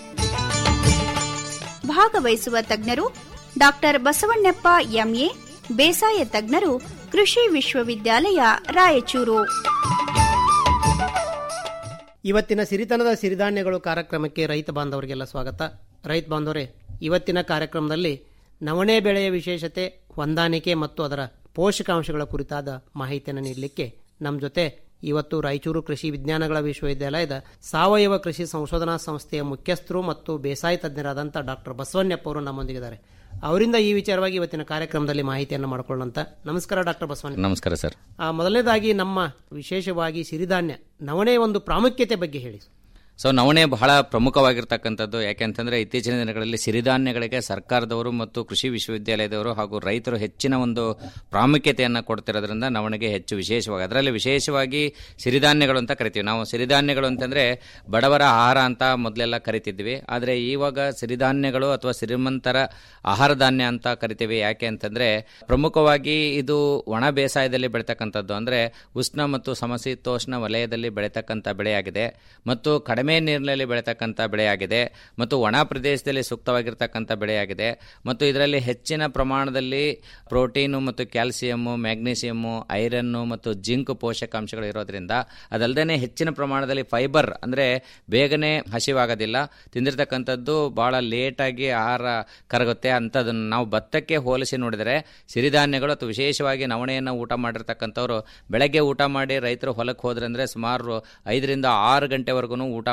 ಭಾಗವಹಿಸುವ ತಜ್ಞರು ಡಾಕ್ಟರ್ ಬಸವಣ್ಣಪ್ಪ ಎಂಎ ಬೇಸಾಯ ತಜ್ಞರು ಕೃಷಿ ವಿಶ್ವವಿದ್ಯಾಲಯ ರಾಯಚೂರು ಇವತ್ತಿನ ಸಿರಿತನದ ಸಿರಿಧಾನ್ಯಗಳು ಕಾರ್ಯಕ್ರಮಕ್ಕೆ ರೈತ ಬಾಂಧವರಿಗೆಲ್ಲ ಸ್ವಾಗತ ರೈತ ಬಾಂಧವರೇ ಇವತ್ತಿನ ಕಾರ್ಯಕ್ರಮದಲ್ಲಿ ನವಣೆ ಬೆಳೆಯ ವಿಶೇಷತೆ ಹೊಂದಾಣಿಕೆ ಮತ್ತು ಅದರ ಪೋಷಕಾಂಶಗಳ ಕುರಿತಾದ ಮಾಹಿತಿಯನ್ನು ನೀಡಲಿಕ್ಕೆ ನಮ್ಮ ಜೊತೆ ಇವತ್ತು ರಾಯಚೂರು ಕೃಷಿ ವಿಜ್ಞಾನಗಳ ವಿಶ್ವವಿದ್ಯಾಲಯದ ಸಾವಯವ ಕೃಷಿ ಸಂಶೋಧನಾ ಸಂಸ್ಥೆಯ ಮುಖ್ಯಸ್ಥರು ಮತ್ತು ಬೇಸಾಯ ತಜ್ಞರಾದಂಥ ಡಾಕ್ಟರ್ ಬಸವಣ್ಣಪ್ಪ ಅವರು ನಮ್ಮೊಂದಿಗಿದ್ದಾರೆ ಅವರಿಂದ ಈ ವಿಚಾರವಾಗಿ ಇವತ್ತಿನ ಕಾರ್ಯಕ್ರಮದಲ್ಲಿ ಮಾಹಿತಿಯನ್ನು ಮಾಡಿಕೊಳ್ಳೋಂತ ನಮಸ್ಕಾರ ಡಾಕ್ಟರ್ ಬಸವಣ್ಣ ನಮಸ್ಕಾರ ಸರ್ ಆ, ಮೊದಲನೇದಾಗಿ ನಮ್ಮ ವಿಶೇಷವಾಗಿ ಸಿರಿಧಾನ್ಯ ನವಣೆಯ ಒಂದು ಪ್ರಾಮುಖ್ಯತೆ ಬಗ್ಗೆ ಹೇಳಿ ಸೊ ನವಣೆ ಬಹಳ ಪ್ರಮುಖವಾಗಿರ್ತಕ್ಕಂಥದ್ದು ಯಾಕೆಂತಂದ್ರೆ ಇತ್ತೀಚಿನ ದಿನಗಳಲ್ಲಿ ಸಿರಿಧಾನ್ಯಗಳಿಗೆ ಸರ್ಕಾರದವರು ಮತ್ತು ಕೃಷಿ ವಿಶ್ವವಿದ್ಯಾಲಯದವರು ಹಾಗೂ ರೈತರು ಹೆಚ್ಚಿನ ಒಂದು ಪ್ರಾಮುಖ್ಯತೆಯನ್ನು ಕೊಡ್ತಿರೋದ್ರಿಂದ ನವಣೆಗೆ ಹೆಚ್ಚು ವಿಶೇಷವಾಗಿ ಅದರಲ್ಲಿ ವಿಶೇಷವಾಗಿ ಸಿರಿಧಾನ್ಯಗಳು ಅಂತ ಕರಿತೀವಿ ನಾವು ಸಿರಿಧಾನ್ಯಗಳು ಅಂತಂದ್ರೆ ಬಡವರ ಆಹಾರ ಅಂತ ಮೊದಲೆಲ್ಲ ಕರಿತಿದ್ವಿ ಆದರೆ ಇವಾಗ ಸಿರಿಧಾನ್ಯಗಳು ಅಥವಾ ಸಿರಿಮಂತರ ಆಹಾರ ಧಾನ್ಯ ಅಂತ ಕರಿತೀವಿ ಯಾಕೆ ಅಂತಂದ್ರೆ ಪ್ರಮುಖವಾಗಿ ಇದು ಒಣ ಬೇಸಾಯದಲ್ಲಿ ಬೆಳೀತಕ್ಕಂಥದ್ದು ಅಂದ್ರೆ ಉಷ್ಣ ಮತ್ತು ಸಮಶೀತೋಷ್ಣ ವಲಯದಲ್ಲಿ ಬೆಳೀತಕ್ಕಂಥ ಬೆಳೆಯಾಗಿದೆ ಮತ್ತು ಕಡಿಮೆ ನೀರಿನಲ್ಲಿ ಬೆಳೀತಕ್ಕಂಥ ಬೆಳೆಯಾಗಿದೆ ಮತ್ತು ಒಣ ಪ್ರದೇಶದಲ್ಲಿ ಸೂಕ್ತವಾಗಿರ್ತಕ್ಕಂಥ ಬೆಳೆಯಾಗಿದೆ ಮತ್ತು ಇದರಲ್ಲಿ ಹೆಚ್ಚಿನ ಪ್ರಮಾಣದಲ್ಲಿ ಪ್ರೋಟೀನು ಮತ್ತು ಕ್ಯಾಲ್ಸಿಯಮ್ಮು ಮ್ಯಾಗ್ನೀಸಿಯಮ್ಮು ಐರನ್ನು ಮತ್ತು ಜಿಂಕ್ ಪೋಷಕಾಂಶಗಳು ಇರೋದ್ರಿಂದ ಅದಲ್ಲದೆ ಹೆಚ್ಚಿನ ಪ್ರಮಾಣದಲ್ಲಿ ಫೈಬರ್ ಅಂದರೆ ಬೇಗನೆ ಹಸಿವಾಗೋದಿಲ್ಲ ತಿಂದಿರ್ತಕ್ಕಂಥದ್ದು ಭಾಳ ಲೇಟಾಗಿ ಆಹಾರ ಕರಗುತ್ತೆ ಅಂಥದ್ದನ್ನು ನಾವು ಭತ್ತಕ್ಕೆ ಹೋಲಿಸಿ ನೋಡಿದರೆ ಸಿರಿಧಾನ್ಯಗಳು ಅಥವಾ ವಿಶೇಷವಾಗಿ ನವಣೆಯನ್ನು ಊಟ ಮಾಡಿರ್ತಕ್ಕಂಥವ್ರು ಬೆಳಗ್ಗೆ ಊಟ ಮಾಡಿ ರೈತರು ಹೊಲಕ್ಕೆ ಹೋದ್ರಂದ್ರೆ ಸುಮಾರು ಐದರಿಂದ ಆರು ಗಂಟೆವರೆಗೂ ಊಟ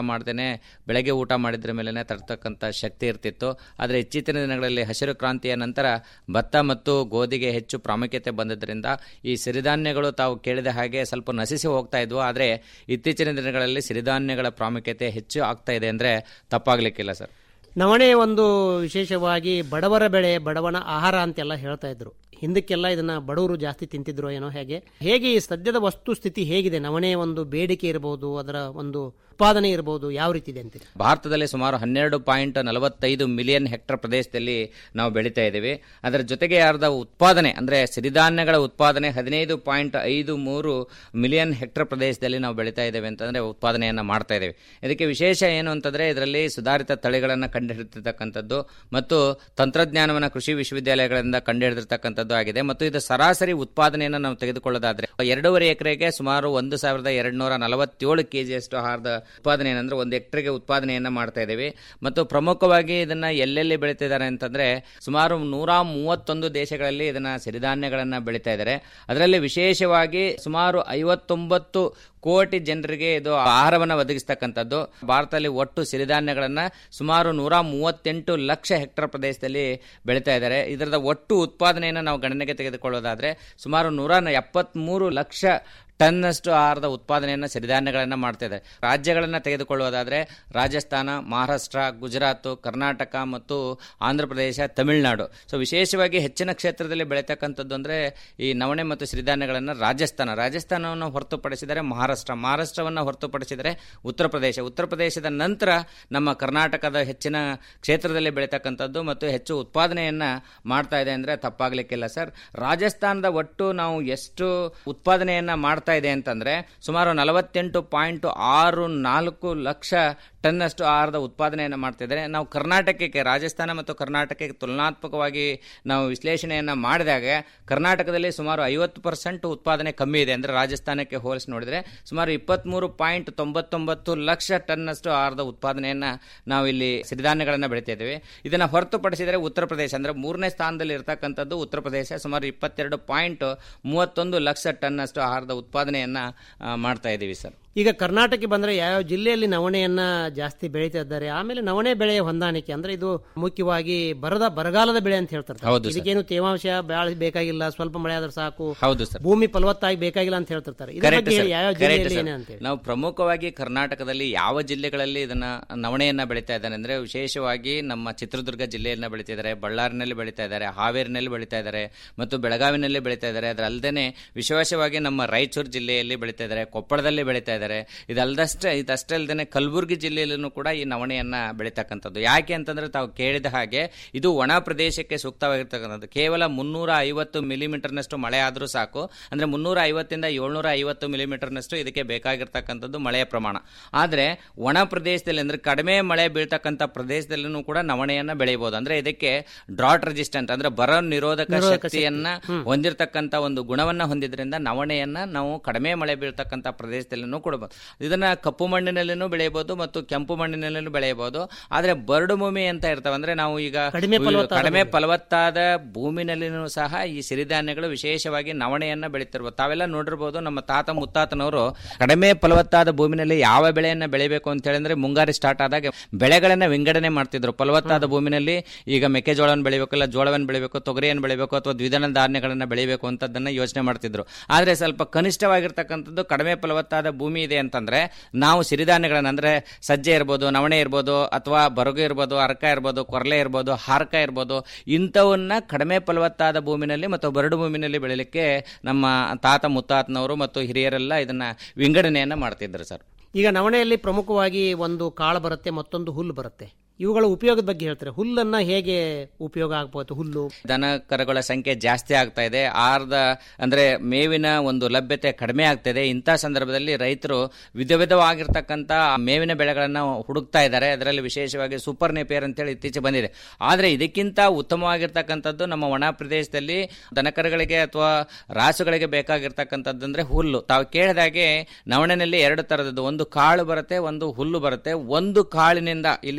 ಮಾಡ್ದೇನೆ ಬೆಳಗ್ಗೆ ಊಟ ಮಾಡಿದ್ರ ಮೇಲೆ ತಡ್ತಕ್ಕಂಥ ಶಕ್ತಿ ಇರ್ತಿತ್ತು ಆದರೆ ಇತ್ತೀಚಿನ ದಿನಗಳಲ್ಲಿ ಹಸಿರು ಕ್ರಾಂತಿಯ ನಂತರ ಭತ್ತ ಮತ್ತು ಗೋಧಿಗೆ ಹೆಚ್ಚು ಪ್ರಾಮುಖ್ಯತೆ ಬಂದಿದ್ದರಿಂದ ಈ ಸಿರಿಧಾನ್ಯಗಳು ತಾವು ಕೇಳಿದ ಹಾಗೆ ಸ್ವಲ್ಪ ನಶಿಸಿ ಹೋಗ್ತಾ ಇದ್ವು ಆದರೆ ಇತ್ತೀಚಿನ ದಿನಗಳಲ್ಲಿ ಸಿರಿಧಾನ್ಯಗಳ ಪ್ರಾಮುಖ್ಯತೆ ಹೆಚ್ಚು ಆಗ್ತಾ ಇದೆ ಅಂದರೆ ತಪ್ಪಾಗ್ಲಿಕ್ಕಿಲ್ಲ ಸರ್ ನವಣೆ ಒಂದು ವಿಶೇಷವಾಗಿ ಬಡವರ ಬೆಳೆ ಬಡವನ ಆಹಾರ ಅಂತೆಲ್ಲ ಹೇಳ್ತಾ ಇದ್ರು ಹಿಂದಕ್ಕೆಲ್ಲ ಇದನ್ನ ಬಡವರು ಜಾಸ್ತಿ ತಿಂತಿದ್ರು ಏನೋ ಹೇಗೆ ಹೇಗೆ ಈ ಸದ್ಯದ ವಸ್ತು ಸ್ಥಿತಿ ಹೇಗಿದೆ ನವಣೆ ಒಂದು ಬೇಡಿಕೆ ಇರಬಹುದು ಅದರ ಒಂದು ಉತ್ಪಾದನೆ ಇರಬಹುದು ಯಾವ ರೀತಿ ಇದೆ ಅಂತೀರಿ ಭಾರತದಲ್ಲಿ ಸುಮಾರು ಹನ್ನೆರಡು ಪಾಯಿಂಟ್ ನಲವತ್ತೈದು ಮಿಲಿಯನ್ ಹೆಕ್ಟರ್ ಪ್ರದೇಶದಲ್ಲಿ ನಾವು ಬೆಳೀತಾ ಇದ್ದೀವಿ ಅದರ ಜೊತೆಗೆ ಯಾರ್ದ ಉತ್ಪಾದನೆ ಅಂದರೆ ಸಿರಿಧಾನ್ಯಗಳ ಉತ್ಪಾದನೆ ಹದಿನೈದು ಪಾಯಿಂಟ್ ಐದು ಮೂರು ಮಿಲಿಯನ್ ಹೆಕ್ಟರ್ ಪ್ರದೇಶದಲ್ಲಿ ನಾವು ಬೆಳೀತಾ ಇದ್ದೇವೆ ಅಂತಂದರೆ ಉತ್ಪಾದನೆಯನ್ನು ಮಾಡ್ತಾ ಇದ್ದೇವೆ ಇದಕ್ಕೆ ವಿಶೇಷ ಏನು ಅಂತಂದರೆ ಇದರಲ್ಲಿ ಸುಧಾರಿತ ತಳಿಗಳನ್ನು ಕಂಡುಹಿಡಿದಿರ್ತಕ್ಕಂಥದ್ದು ಮತ್ತು ತಂತ್ರಜ್ಞಾನವನ್ನು ಕೃಷಿ ವಿಶ್ವವಿದ್ಯಾಲಯಗಳಿಂದ ಕಂಡುಹಿಡಿದಿರ್ತಕ್ಕಂಥದ್ದು ಆಗಿದೆ ಮತ್ತು ಇದು ಸರಾಸರಿ ಉತ್ಪಾದನೆಯನ್ನು ನಾವು ತೆಗೆದುಕೊಳ್ಳೋದಾದ್ರೆ ಎರಡೂವರೆ ಎಕರೆಗೆ ಸುಮಾರು ಒಂದು ಸಾವಿರದ ಎರಡು ನೂರ ನಲವತ್ತೇಳು ಕೆಜಿಯಷ್ಟು ಆಹಾರದ ಉತ್ಪಾದನೆ ಏನಂದ್ರೆ ಒಂದು ಹೆಕ್ಟರ್ಗೆ ಉತ್ಪಾದನೆಯನ್ನ ಮಾಡ್ತಾ ಇದ್ದೀವಿ ಮತ್ತು ಪ್ರಮುಖವಾಗಿ ಇದನ್ನ ಎಲ್ಲೆಲ್ಲಿ ಬೆಳೀತಿದ್ದಾರೆ ಅಂತಂದ್ರೆ ಸುಮಾರು ನೂರ ಮೂವತ್ತೊಂದು ದೇಶಗಳಲ್ಲಿ ಇದನ್ನ ಸಿರಿಧಾನ್ಯಗಳನ್ನ ಬೆಳೀತಾ ಇದ್ದಾರೆ ಅದರಲ್ಲಿ ವಿಶೇಷವಾಗಿ ಸುಮಾರು ಐವತ್ತೊಂಬತ್ತು ಕೋಟಿ ಜನರಿಗೆ ಇದು ಆಹಾರವನ್ನು ಒದಗಿಸ್ತಕ್ಕಂಥದ್ದು ಭಾರತದಲ್ಲಿ ಒಟ್ಟು ಸಿರಿಧಾನ್ಯಗಳನ್ನ ಸುಮಾರು ನೂರ ಮೂವತ್ತೆಂಟು ಲಕ್ಷ ಹೆಕ್ಟರ್ ಪ್ರದೇಶದಲ್ಲಿ ಬೆಳೀತಾ ಇದ್ದಾರೆ ಇದರದ ಒಟ್ಟು ಉತ್ಪಾದನೆಯನ್ನು ನಾವು ಗಣನೆಗೆ ತೆಗೆದುಕೊಳ್ಳೋದಾದ್ರೆ ಸುಮಾರು ನೂರ ಎಪ್ಪತ್ಮೂರು ಲಕ್ಷ ಟನ್ನಷ್ಟು ಆಹಾರದ ಉತ್ಪಾದನೆಯನ್ನು ಸಿರಿಧಾನ್ಯಗಳನ್ನು ಮಾಡ್ತಾ ಇದೆ ರಾಜ್ಯಗಳನ್ನು ತೆಗೆದುಕೊಳ್ಳುವುದಾದರೆ ರಾಜಸ್ಥಾನ ಮಹಾರಾಷ್ಟ್ರ ಗುಜರಾತ್ ಕರ್ನಾಟಕ ಮತ್ತು ಆಂಧ್ರ ಪ್ರದೇಶ ತಮಿಳುನಾಡು ಸೊ ವಿಶೇಷವಾಗಿ ಹೆಚ್ಚಿನ ಕ್ಷೇತ್ರದಲ್ಲಿ ಬೆಳೀತಕ್ಕಂಥದ್ದು ಅಂದರೆ ಈ ನವಣೆ ಮತ್ತು ಸಿರಿಧಾನ್ಯಗಳನ್ನು ರಾಜಸ್ಥಾನ ರಾಜಸ್ಥಾನವನ್ನು ಹೊರತುಪಡಿಸಿದರೆ ಮಹಾರಾಷ್ಟ್ರ ಮಹಾರಾಷ್ಟ್ರವನ್ನು ಹೊರತುಪಡಿಸಿದರೆ ಉತ್ತರ ಪ್ರದೇಶ ಉತ್ತರ ಪ್ರದೇಶದ ನಂತರ ನಮ್ಮ ಕರ್ನಾಟಕದ ಹೆಚ್ಚಿನ ಕ್ಷೇತ್ರದಲ್ಲಿ ಬೆಳೀತಕ್ಕಂಥದ್ದು ಮತ್ತು ಹೆಚ್ಚು ಉತ್ಪಾದನೆಯನ್ನು ಮಾಡ್ತಾ ಇದೆ ಅಂದರೆ ತಪ್ಪಾಗಲಿಕ್ಕಿಲ್ಲ ಸರ್ ರಾಜಸ್ಥಾನದ ಒಟ್ಟು ನಾವು ಎಷ್ಟು ಉತ್ಪಾದನೆಯನ್ನು ಮಾಡ್ತಾ ಇದೆ ಅಂತಂದ್ರೆ ಸುಮಾರು ನಲವತ್ತೆಂಟು ಪಾಯಿಂಟ್ ಆರು ನಾಲ್ಕು ಲಕ್ಷ ಟನ್ನಷ್ಟು ಆಹಾರದ ಉತ್ಪಾದನೆಯನ್ನು ಮಾಡ್ತಿದ್ದಾರೆ ನಾವು ಕರ್ನಾಟಕಕ್ಕೆ ರಾಜಸ್ಥಾನ ಮತ್ತು ಕರ್ನಾಟಕಕ್ಕೆ ತುಲನಾತ್ಮಕವಾಗಿ ನಾವು ವಿಶ್ಲೇಷಣೆಯನ್ನು ಮಾಡಿದಾಗ ಕರ್ನಾಟಕದಲ್ಲಿ ಸುಮಾರು ಐವತ್ತು ಪರ್ಸೆಂಟ್ ಉತ್ಪಾದನೆ ಕಮ್ಮಿ ಇದೆ ಅಂದರೆ ರಾಜಸ್ಥಾನಕ್ಕೆ ಹೋಲಿಸಿ ನೋಡಿದರೆ ಸುಮಾರು ಇಪ್ಪತ್ತ್ಮೂರು ಪಾಯಿಂಟ್ ತೊಂಬತ್ತೊಂಬತ್ತು ಲಕ್ಷ ಟನ್ನಷ್ಟು ಆಹಾರದ ಉತ್ಪಾದನೆಯನ್ನು ನಾವು ಇಲ್ಲಿ ಸಿರಿಧಾನ್ಯಗಳನ್ನು ಬೆಳೀತಾ ಇದ್ದೇವೆ ಇದನ್ನು ಹೊರತುಪಡಿಸಿದರೆ ಉತ್ತರ ಪ್ರದೇಶ ಅಂದರೆ ಮೂರನೇ ಸ್ಥಾನದಲ್ಲಿ ಇರತಕ್ಕಂಥದ್ದು ಉತ್ತರ ಪ್ರದೇಶ ಸುಮಾರು ಇಪ್ಪತ್ತೆರಡು ಪಾಯಿಂಟ್ ಮೂವತ್ತೊಂದು ಲಕ್ಷ ಟನ್ನಷ್ಟು ಆಹಾರದ ಉತ್ಪಾದನೆಯನ್ನು ಮಾಡ್ತಾ ಇದ್ದೀವಿ ಸರ್ ಈಗ ಕರ್ನಾಟಕಕ್ಕೆ ಬಂದ್ರೆ ಯಾವ ಜಿಲ್ಲೆಯಲ್ಲಿ ನವಣೆಯನ್ನ ಜಾಸ್ತಿ ಬೆಳೀತಾ ಇದ್ದಾರೆ ಆಮೇಲೆ ನವಣೆ ಬೆಳೆಯ ಹೊಂದಾಣಿಕೆ ಅಂದ್ರೆ ಇದು ಮುಖ್ಯವಾಗಿ ಬರದ ಬರಗಾಲದ ಬೆಳೆ ಅಂತ ಹೇಳ್ತಾರೆ ಹೌದು ಸರ್. ಇದಕ್ಕೇನು ತೇವಾಂಶ ಬಾಳ ಬೇಕಾಗಿಲ್ಲ ಸ್ವಲ್ಪ ಮಳೆ ಆದ್ರೆ ಸಾಕು ಹೌದು ಸರ್ ಭೂಮಿ ಫಲವತ್ತಾಗಿ ಬೇಕಾಗಿಲ್ಲ ಅಂತ ಹೇಳ್ತಿರ್ತಾರೆ ಇದ್ರ Correct ಬಗ್ಗೆ sir. ಯಾವ Correct ಜಿಲ್ಲೆಯಲ್ಲಿ sir. ಏನೇ ಅಂತೇಳಿ ನಾವು ಪ್ರಮುಖವಾಗಿ ಕರ್ನಾಟಕದಲ್ಲಿ ಯಾವ ಜಿಲ್ಲೆಗಳಲ್ಲಿ ಇದನ್ನ ನವಣೆಯನ್ನ ಬೆಳೀತಾ ಇದ್ದಾರೆ ಅಂದ್ರೆ ವಿಶೇಷವಾಗಿ ನಮ್ಮ ಚಿತ್ರದುರ್ಗ ಜಿಲ್ಲೆಯನ್ನ ಬೆಳೀತಿದ್ದಾರೆ ಬಳ್ಳಾರಿನಲ್ಲಿ ಬೆಳೀತಾ ಇದ್ದಾರೆ ಹಾವೇರಿನಲ್ಲಿ ಬೆಳೀತಾ ಇದ್ದಾರೆ ಮತ್ತು ಬೆಳಗಾವಿನಲ್ಲಿ ಬೆಳೀತಾ ಇದ್ದಾರೆ ಅದಲ್ಲದೆ ವಿಶೇಷವಾಗಿ ನಮ್ಮ ರಾಯಚೂರು ಜಿಲ್ಲೆಯಲ್ಲಿ ಬೆಳೀತಾ ಇದ್ದಾರೆ ಕೊಪ್ಪಳದಲ್ಲಿ ಬೆಳೀತಾ ಇದ್ದಾರೆ ಇದಲ್ದಷ್ಟೇ ಇದಷ್ಟೇ ಅಲ್ಲದೆ ಕಲಬುರಗಿ ಜಿಲ್ಲೆಯಲ್ಲೂ ಕೂಡ ಈ ನವಣೆಯನ್ನ ಬೆಳೀತಕ್ಕಂಥದ್ದು ಯಾಕೆ ಅಂತಂದ್ರೆ ತಾವು ಕೇಳಿದ ಹಾಗೆ ಇದು ಒಣ ಪ್ರದೇಶಕ್ಕೆ ಸೂಕ್ತವಾಗಿರ್ತಕ್ಕಂಥದ್ದು ಕೇವಲ ಮುನ್ನೂರ ಐವತ್ತು ಮಿಲಿಮೀಟರ್ನಷ್ಟು ಮಳೆ ಆದರೂ ಸಾಕು ಅಂದ್ರೆ ಮುನ್ನೂರ ಐವತ್ತಿಂದ ಏಳ್ನೂರ ಐವತ್ತು ಮಿಲಿಮೀಟರ್ನಷ್ಟು ಇದಕ್ಕೆ ಬೇಕಾಗಿರ್ತಕ್ಕಂಥದ್ದು ಮಳೆಯ ಪ್ರಮಾಣ ಆದರೆ ಒಣ ಪ್ರದೇಶದಲ್ಲಿ ಅಂದ್ರೆ ಕಡಿಮೆ ಮಳೆ ಬೀಳ್ತಕ್ಕಂಥ ಪ್ರದೇಶದಲ್ಲೂ ಕೂಡ ನವಣೆಯನ್ನ ಬೆಳೆಯಬಹುದು ಅಂದ್ರೆ ಇದಕ್ಕೆ ಡ್ರಾಟ್ ರೆಸಿಸ್ಟೆಂಟ್ ಅಂದ್ರೆ ಬರ ನಿರೋಧಕ ನಿರೋಧಕ ಶಕ್ತಿಯನ್ನ ಹೊಂದಿರತಕ್ಕಂಥ ಒಂದು ಗುಣವನ್ನ ಹೊಂದಿದ್ರಿಂದ ನವಣೆಯನ್ನ ನಾವು ಕಡಿಮೆ ಮಳೆ ಬೀಳ್ತಕ್ಕಂಥ ಪ್ರದೇಶದಲ್ಲೂ ಕೊಡಬಹುದು ಇದನ್ನ ಕಪ್ಪು ಮಣ್ಣಿನಲ್ಲಿನೂ ಬೆಳೆಯಬಹುದು ಮತ್ತು ಕೆಂಪು ಮಣ್ಣಿನಲ್ಲೂ ಬೆಳೆಯಬಹುದು ಆದ್ರೆ ಬರಡು ಭೂಮಿ ಅಂತ ಇರ್ತವೆ ಅಂದ್ರೆ ನಾವು ಈಗ ಕಡಿಮೆ ಫಲವತ್ತಾದ ಕಡಿಮೆ ಭೂಮಿ. ಫಲವತ್ತಾದ ಭೂಮಿನಲ್ಲಿನೂ ಸಹ ಈ ಸಿರಿಧಾನ್ಯಗಳು ವಿಶೇಷವಾಗಿ ನವಣೆಯನ್ನ ಬೆಳೀತಿರ್ಬೋದು ತಾವೆಲ್ಲ ನೋಡಿರ್ಬೋದು ನಮ್ಮ ತಾತ ಮುತ್ತಾತನವರು ಕಡಿಮೆ ಫಲವತ್ತಾದ ಭೂಮಿನಲ್ಲಿ ಯಾವ ಬೆಳೆಯನ್ನ ಬೆಳಿಬೇಕು ಅಂತ ಹೇಳಿದ್ರೆ ಮುಂಗಾರಿ ಸ್ಟಾರ್ಟ್ ಆದಾಗ ಬೆಳೆಗಳನ್ನ ವಿಂಗಡಣೆ ಮಾಡ್ತಿದ್ರು ಫಲವತ್ತಾದ ಭೂಮಿನಲ್ಲಿ ಈಗ ಮೆಕ್ಕೆಜೋಳವನ್ನು ಬೆಳಿಬೇಕಲ್ಲ ಜೋಳವನ್ನು ಬೆಳಿಬೇಕು ತೊಗರಿಯನ್ನು ಬೆಳಿಬೇಕು ಅಥವಾ ದ್ವಿದಳ ಧಾನ್ಯಗಳನ್ನ ಬೆಳಿಬೇಕು ಅಂತದನ್ನ ಯೋಚನೆ ಮಾಡ್ತಿದ್ರು ಆದ್ರೆ ಸ್ವಲ್ಪ ಕನಿಷ್ಠವಾಗಿರ್ತಕ್ಕಂಥದ್ದು ಕಡಿಮೆ ಫಲವತ್ತಾದ ಭೂಮಿ ಇದೆ ಅಂತಂದ್ರೆ ನಾವು ಸಿರಿಧಾನ್ಯಗಳನ್ನ ಅಂದ್ರೆ ಸಜ್ಜೆ ಇರ್ಬೋದು ನವಣೆ ಇರ್ಬೋದು ಅಥವಾ ಬರಗು ಇರ್ಬೋದು ಅರ್ಕ ಇರ್ಬೋದು ಕೊರಲೆ ಇರ್ಬೋದು ಹಾರ್ಕ ಇರ್ಬೋದು ಇಂಥವನ್ನ ಕಡಿಮೆ ಫಲವತ್ತಾದ ಭೂಮಿನಲ್ಲಿ ಮತ್ತು ಬರಡು ಭೂಮಿನಲ್ಲಿ ಬೆಳಿಲಿಕ್ಕೆ ನಮ್ಮ ತಾತ ಮುತ್ತಾತನವರು ಮತ್ತು ಹಿರಿಯರೆಲ್ಲ ಇದನ್ನ ವಿಂಗಡಣೆಯನ್ನ ಮಾಡ್ತಿದ್ರು ಸರ್ ಈಗ ನವಣೆಯಲ್ಲಿ ಪ್ರಮುಖವಾಗಿ ಒಂದು ಕಾಳು ಬರುತ್ತೆ ಮತ್ತೊಂದು ಹುಲ್ಲು ಬರುತ್ತೆ ಇವುಗಳ ಉಪಯೋಗದ ಬಗ್ಗೆ ಹೇಳ್ತಾರೆ ಹುಲ್ಲನ್ನ ಹೇಗೆ ಉಪಯೋಗ ಆಗ್ಬೋದು ಹುಲ್ಲು ದನ ಕರುಗಳ ಸಂಖ್ಯೆ ಜಾಸ್ತಿ ಆಗ್ತಾ ಇದೆ ಆಹಾರದ ಅಂದ್ರೆ ಮೇವಿನ ಒಂದು ಲಭ್ಯತೆ ಕಡಿಮೆ ಆಗ್ತಾ ಇದೆ ಇಂಥ ಸಂದರ್ಭದಲ್ಲಿ ರೈತರು ವಿಧ ವಿಧವಾಗಿರ್ತಕ್ಕಂಥ ಮೇವಿನ ಬೆಳೆಗಳನ್ನ ಹುಡುಕ್ತಾ ಇದ್ದಾರೆ ಅದರಲ್ಲಿ ವಿಶೇಷವಾಗಿ ಸೂಪರ್ ನೇಪಿಯರ್ ಅಂತೇಳಿ ಇತ್ತೀಚೆಗೆ ಬಂದಿದೆ ಆದರೆ ಇದಕ್ಕಿಂತ ಉತ್ತಮವಾಗಿರ್ತಕ್ಕಂಥದ್ದು ನಮ್ಮ ಒಣ ಪ್ರದೇಶದಲ್ಲಿ ದನಕರುಗಳಿಗೆ ಅಥವಾ ರಾಸುಗಳಿಗೆ ಬೇಕಾಗಿರ್ತಕ್ಕಂಥದ್ದು ಅಂದ್ರೆ ಹುಲ್ಲು ತಾವು ಕೇಳಿದಾಗೆ ನವಣೆನಲ್ಲಿ ಎರಡು ತರದ್ದು ಒಂದು ಕಾಳು ಬರುತ್ತೆ ಒಂದು ಹುಲ್ಲು ಬರುತ್ತೆ ಒಂದು ಕಾಳಿನಿಂದ ಇಲ್ಲಿ ಬಹಳ